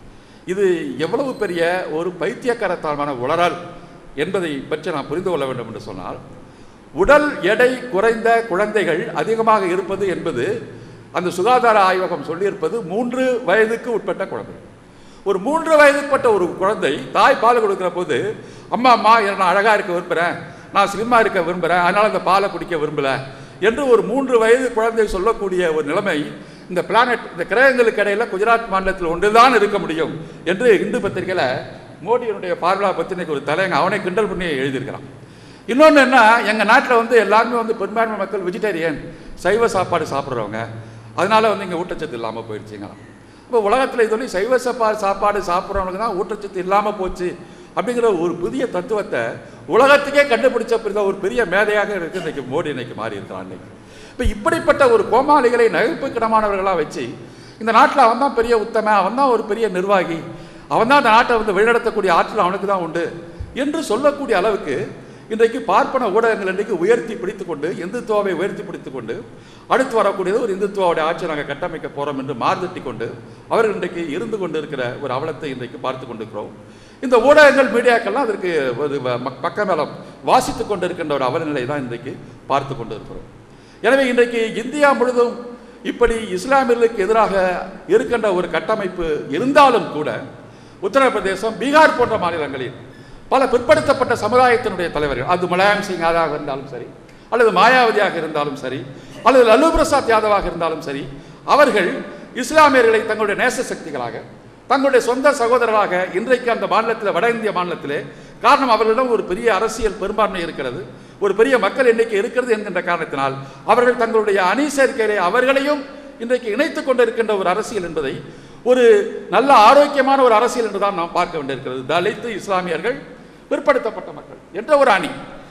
இது எவ்வளவு பெரிய ஒரு பைத்தியக்காரத்தனமான உளறல் என்பதை பற்றி நாம் புரிந்து கொள்ள வேண்டும் என்று சொன்னால் உடல் எடை குறைந்த குழந்தைகள் அதிகமாக இருப்பது என்பது அந்த சுகாதார ஆய்வகம் சொல்லியிருப்பது மூன்று வயதுக்கு உட்பட்ட குழந்தை ஒரு மூன்று வயதுப்பட்ட ஒரு குழந்தை தாய் பால் கொடுக்குற போது அம்மா அம்மா நான் அழகாக இருக்க விரும்புகிறேன் நான் ஸ்லிம்மாக இருக்க விரும்புகிறேன் அதனால் அந்த பாலை குடிக்க விரும்பல என்று ஒரு மூன்று வயது குழந்தை சொல்லக்கூடிய ஒரு நிலைமை இந்த பிளானட் இந்த கிரகங்களுக்கு இடையில குஜராத் மாநிலத்தில் ஒன்றுதான் இருக்க முடியும் என்று இந்து பத்திரிகையில் மோடியினுடைய பார்வலா பற்றி இன்னைக்கு ஒரு தலைங்க அவனை கிண்டல் பண்ணி எழுதியிருக்கிறான் இன்னொன்று என்ன எங்கள் நாட்டில் வந்து எல்லாருமே வந்து பெரும்பான்மை மக்கள் வெஜிடேரியன் சைவ சாப்பாடு சாப்பிட்றவங்க அதனால வந்து இங்கே ஊட்டச்சத்து இல்லாமல் போயிடுச்சுங்களாம் இப்போ உலகத்தில் இது வந்து சைவ சாப்பாடு சாப்பாடு சாப்பிட்றவனுக்கு தான் ஊட்டச்சத்து இல்லாமல் போச்சு அப்படிங்கிற ஒரு புதிய தத்துவத்தை உலகத்துக்கே கண்டுபிடிச்ச பிறகு ஒரு பெரிய மேதையாக இருக்கு இன்னைக்கு மோடி இன்னைக்கு மாறி இருக்கிறான் இன்னைக்கு இப்போ இப்படிப்பட்ட ஒரு கோமாளிகளை நகைப்புக்கிடமானவர்களாக வச்சு இந்த நாட்டில் அவன் தான் பெரிய உத்தமன் அவன் தான் ஒரு பெரிய நிர்வாகி அவன் தான் அந்த நாட்டை வந்து வழிநடத்தக்கூடிய ஆற்றல் அவனுக்கு தான் உண்டு என்று சொல்லக்கூடிய அளவுக்கு இன்றைக்கு பார்ப்பன ஊடகங்கள் இன்றைக்கு உயர்த்தி பிடித்துக்கொண்டு இந்துத்துவாவை உயர்த்தி பிடித்துக்கொண்டு அடுத்து வரக்கூடியது ஒரு இந்துத்துவாவுடைய ஆட்சி நாங்கள் கட்டமைக்க போகிறோம் என்று மார்தட்டி கொண்டு அவர்கள் இன்றைக்கு இருந்து கொண்டு இருக்கிற ஒரு அவலத்தை இன்றைக்கு பார்த்து கொண்டிருக்கிறோம் இந்த ஊடகங்கள் மீடியாக்கள்லாம் அதற்கு ஒரு வ- மக்- பக்கமேலம் வாசித்து கொண்டு இருக்கின்ற ஒரு அவலநிலை தான் இன்றைக்கு பார்த்து கொண்டு இருக்கிறோம் எனவே இன்றைக்கு இந்தியா முழுதும் இப்படி இஸ்லாமியர்களுக்கு எதிராக இருக்கின்ற ஒரு கட்டமைப்பு இருந்தாலும் கூட உத்தரப்பிரதேசம் பீகார் போன்ற மாநிலங்களில் பல பிற்படுத்தப்பட்ட சமுதாயத்தினுடைய தலைவர்கள் அது முலாயம் சிங் யாதவாக இருந்தாலும் சரி அல்லது மாயாவதியாக இருந்தாலும் சரி அல்லது லல்லு பிரசாத் யாதவாக இருந்தாலும் சரி அவர்கள் இஸ்லாமியர்களை தங்களுடைய நேச சக்திகளாக தங்களுடைய சொந்த சகோதரராக இன்றைக்கு அந்த மாநிலத்தில் வட இந்திய மாநிலத்திலே காரணம் அவர்களிடம் ஒரு பெரிய அரசியல் பெரும்பான்மை இருக்கிறது ஒரு பெரிய மக்கள் எண்ணிக்கை இருக்கிறது என்கின்ற காரணத்தினால் அவர்கள் தங்களுடைய அணி சேர்க்கையிலே அவர்களையும் இன்றைக்கு இணைத்துக் கொண்டிருக்கின்ற ஒரு அரசியல் என்பதை ஒரு நல்ல ஆரோக்கியமான ஒரு அரசியல் என்றுதான் நாம் பார்க்க வேண்டியிருக்கிறது தலித்து இஸ்லாமியர்கள் பிற்படுத்தப்பட்ட மக்கள் என்ற ஒரு அணி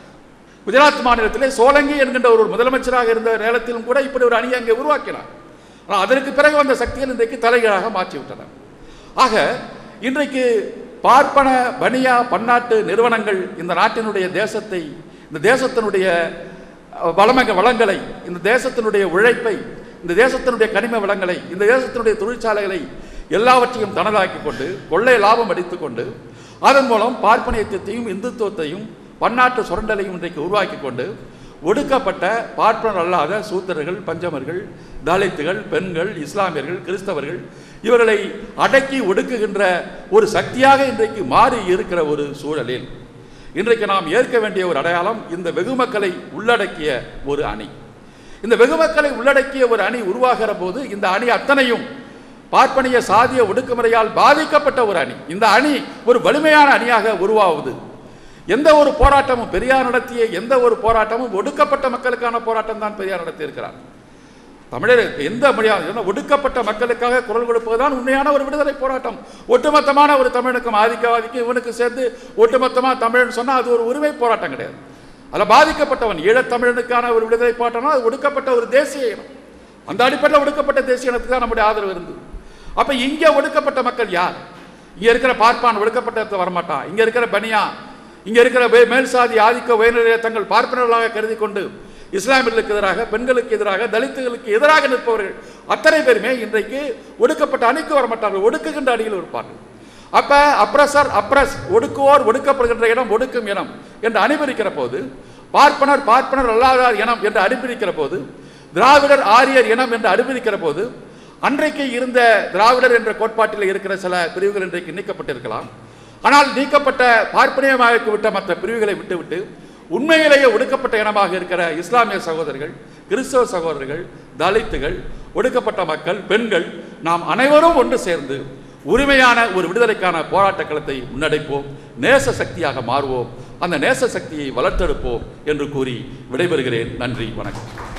குஜராத் மாநிலத்திலே சோலங்கி என்கின்ற ஒரு முதலமைச்சராக இருந்த நேரத்திலும் கூட இப்படி ஒரு அணியை அங்கே உருவாக்கினார் ஆனால் அதற்கு பிறகு வந்த சக்திகள் இன்றைக்கு தலைகீழாக மாற்றிவிட்டன ஆக இன்றைக்கு பார்ப்பன பனியா பன்னாட்டு நிறுவனங்கள் இந்த நாட்டினுடைய தேசத்தை இந்த தேசத்தினுடைய அஹ், வளமக வளங்களை இந்த தேசத்தினுடைய உழைப்பை இந்த தேசத்தினுடைய கனிம வளங்களை இந்த தேசத்தினுடைய தொழிற்சாலைகளை எல்லாவற்றையும் தனதாக்கி கொண்டு கொள்ளை லாபம் அடித்துக் கொண்டு அதன் மூலம் பார்ப்பனியத்தையும் இந்துத்துவத்தையும் பன்னாட்டு சுரண்டலையும் இன்றைக்கு உருவாக்கி கொண்டு ஒடுக்கப்பட்ட பார்ப்பனர் அல்லாத சூத்திரர்கள் பஞ்சமர்கள் தலித்துகள் பெண்கள் இஸ்லாமியர்கள் கிறிஸ்தவர்கள் இவர்களை அடக்கி ஒடுக்குகின்ற ஒரு சக்தியாக இன்றைக்கு மாறி இருக்கிற ஒரு சூழலில் இன்றைக்கு நாம் ஏற்க வேண்டிய ஒரு அடையாளம் இந்த வெகுமக்களை உள்ளடக்கிய ஒரு அணி இந்த வெகுமக்களை உள்ளடக்கிய ஒரு அணி உருவாகிற போது இந்த அணி அத்தனையும் பார்ப்பனிய சாதிய ஒடுக்குமுறையால் பாதிக்கப்பட்ட ஒரு அணி இந்த அணி ஒரு வலிமையான அணியாக உருவாகுது எந்த ஒரு போராட்டமும் பெரியார் நடத்திய எந்த ஒரு போராட்டமும் ஒடுக்கப்பட்ட மக்களுக்கான போராட்டம் தான் பெரியார் நடத்தி இருக்கிறார் தமிழர் எந்த மொழியாக ஏன்னா ஒடுக்கப்பட்ட மக்களுக்காக குரல் கொடுப்பதுதான் உண்மையான ஒரு விடுதலை போராட்டம் ஒட்டுமொத்தமான ஒரு தமிழுக்கும் ஆதிக்கவாதிக்கும் இவனுக்கு சேர்ந்து ஒட்டுமொத்தமாக தமிழ்னு சொன்னா அது ஒரு உரிமை போராட்டம் கிடையாது அதில் பாதிக்கப்பட்டவன் ஈழத்தமிழனுக்கான ஒரு விடுதலை போராட்டம்னா அது ஒடுக்கப்பட்ட ஒரு தேசிய இனம் அந்த அடிப்படையில் ஒடுக்கப்பட்ட தேசிய இனத்துக்கு தான் நம்முடைய ஆதரவு இருந்தது அப்ப இங்க ஒடுக்கப்பட்ட மக்கள் யார் இங்க இருக்கிற பார்ப்பான் ஒடுக்கப்பட்ட வரமாட்டான் இங்க இருக்கிற பனியா இங்க இருக்கிற வே- மேல் சாதி ஆதிக்க உயர்நிலையை தங்கள் பார்ப்பனர்களாக கருதி கொண்டு இஸ்லாமியர்களுக்கு எதிராக பெண்களுக்கு எதிராக தலித்துகளுக்கு எதிராக நிற்பவர்கள் அத்தனை பேருமே இன்றைக்கு ஒடுக்கப்பட்ட அணிக்கு வரமாட்டார்கள் ஒடுக்குகின்ற அணியில் இருப்பார்கள் அப்ப அப்ரசர் அப்ரஸ் ஒடுக்குவோர் ஒடுக்கப்படுகின்ற இடம் ஒடுக்கும் இனம் என்று அனுமதிக்கிற போது பார்ப்பனர் பார்ப்பனர் அல்லாதார் இனம் என்று அனுமதிக்கிற போது திராவிடர் ஆரியர் இனம் என்று அனுமதிக்கிற போது அன்றைக்கு இருந்த திராவிடர் என்ற கோட்பாட்டில் இருக்கிற சில பிரிவுகள் இன்றைக்கு நீக்கப்பட்டிருக்கலாம் ஆனால் நீக்கப்பட்ட பார்ப்பனியமாக விட்ட மற்ற பிரிவுகளை விட்டுவிட்டு உண்மையிலேயே ஒடுக்கப்பட்ட இனமாக இருக்கிற இஸ்லாமிய சகோதரர்கள் கிறிஸ்தவ சகோதரர்கள் தலித்துகள் ஒடுக்கப்பட்ட மக்கள் பெண்கள் நாம் அனைவரும் ஒன்று சேர்ந்து உரிமையான ஒரு விடுதலைக்கான போராட்ட களத்தை முன்னெடுப்போம் நேச சக்தியாக மாறுவோம் அந்த நேச சக்தியை வளர்த்தெடுப்போம் என்று கூறி விடைபெறுகிறேன் நன்றி வணக்கம்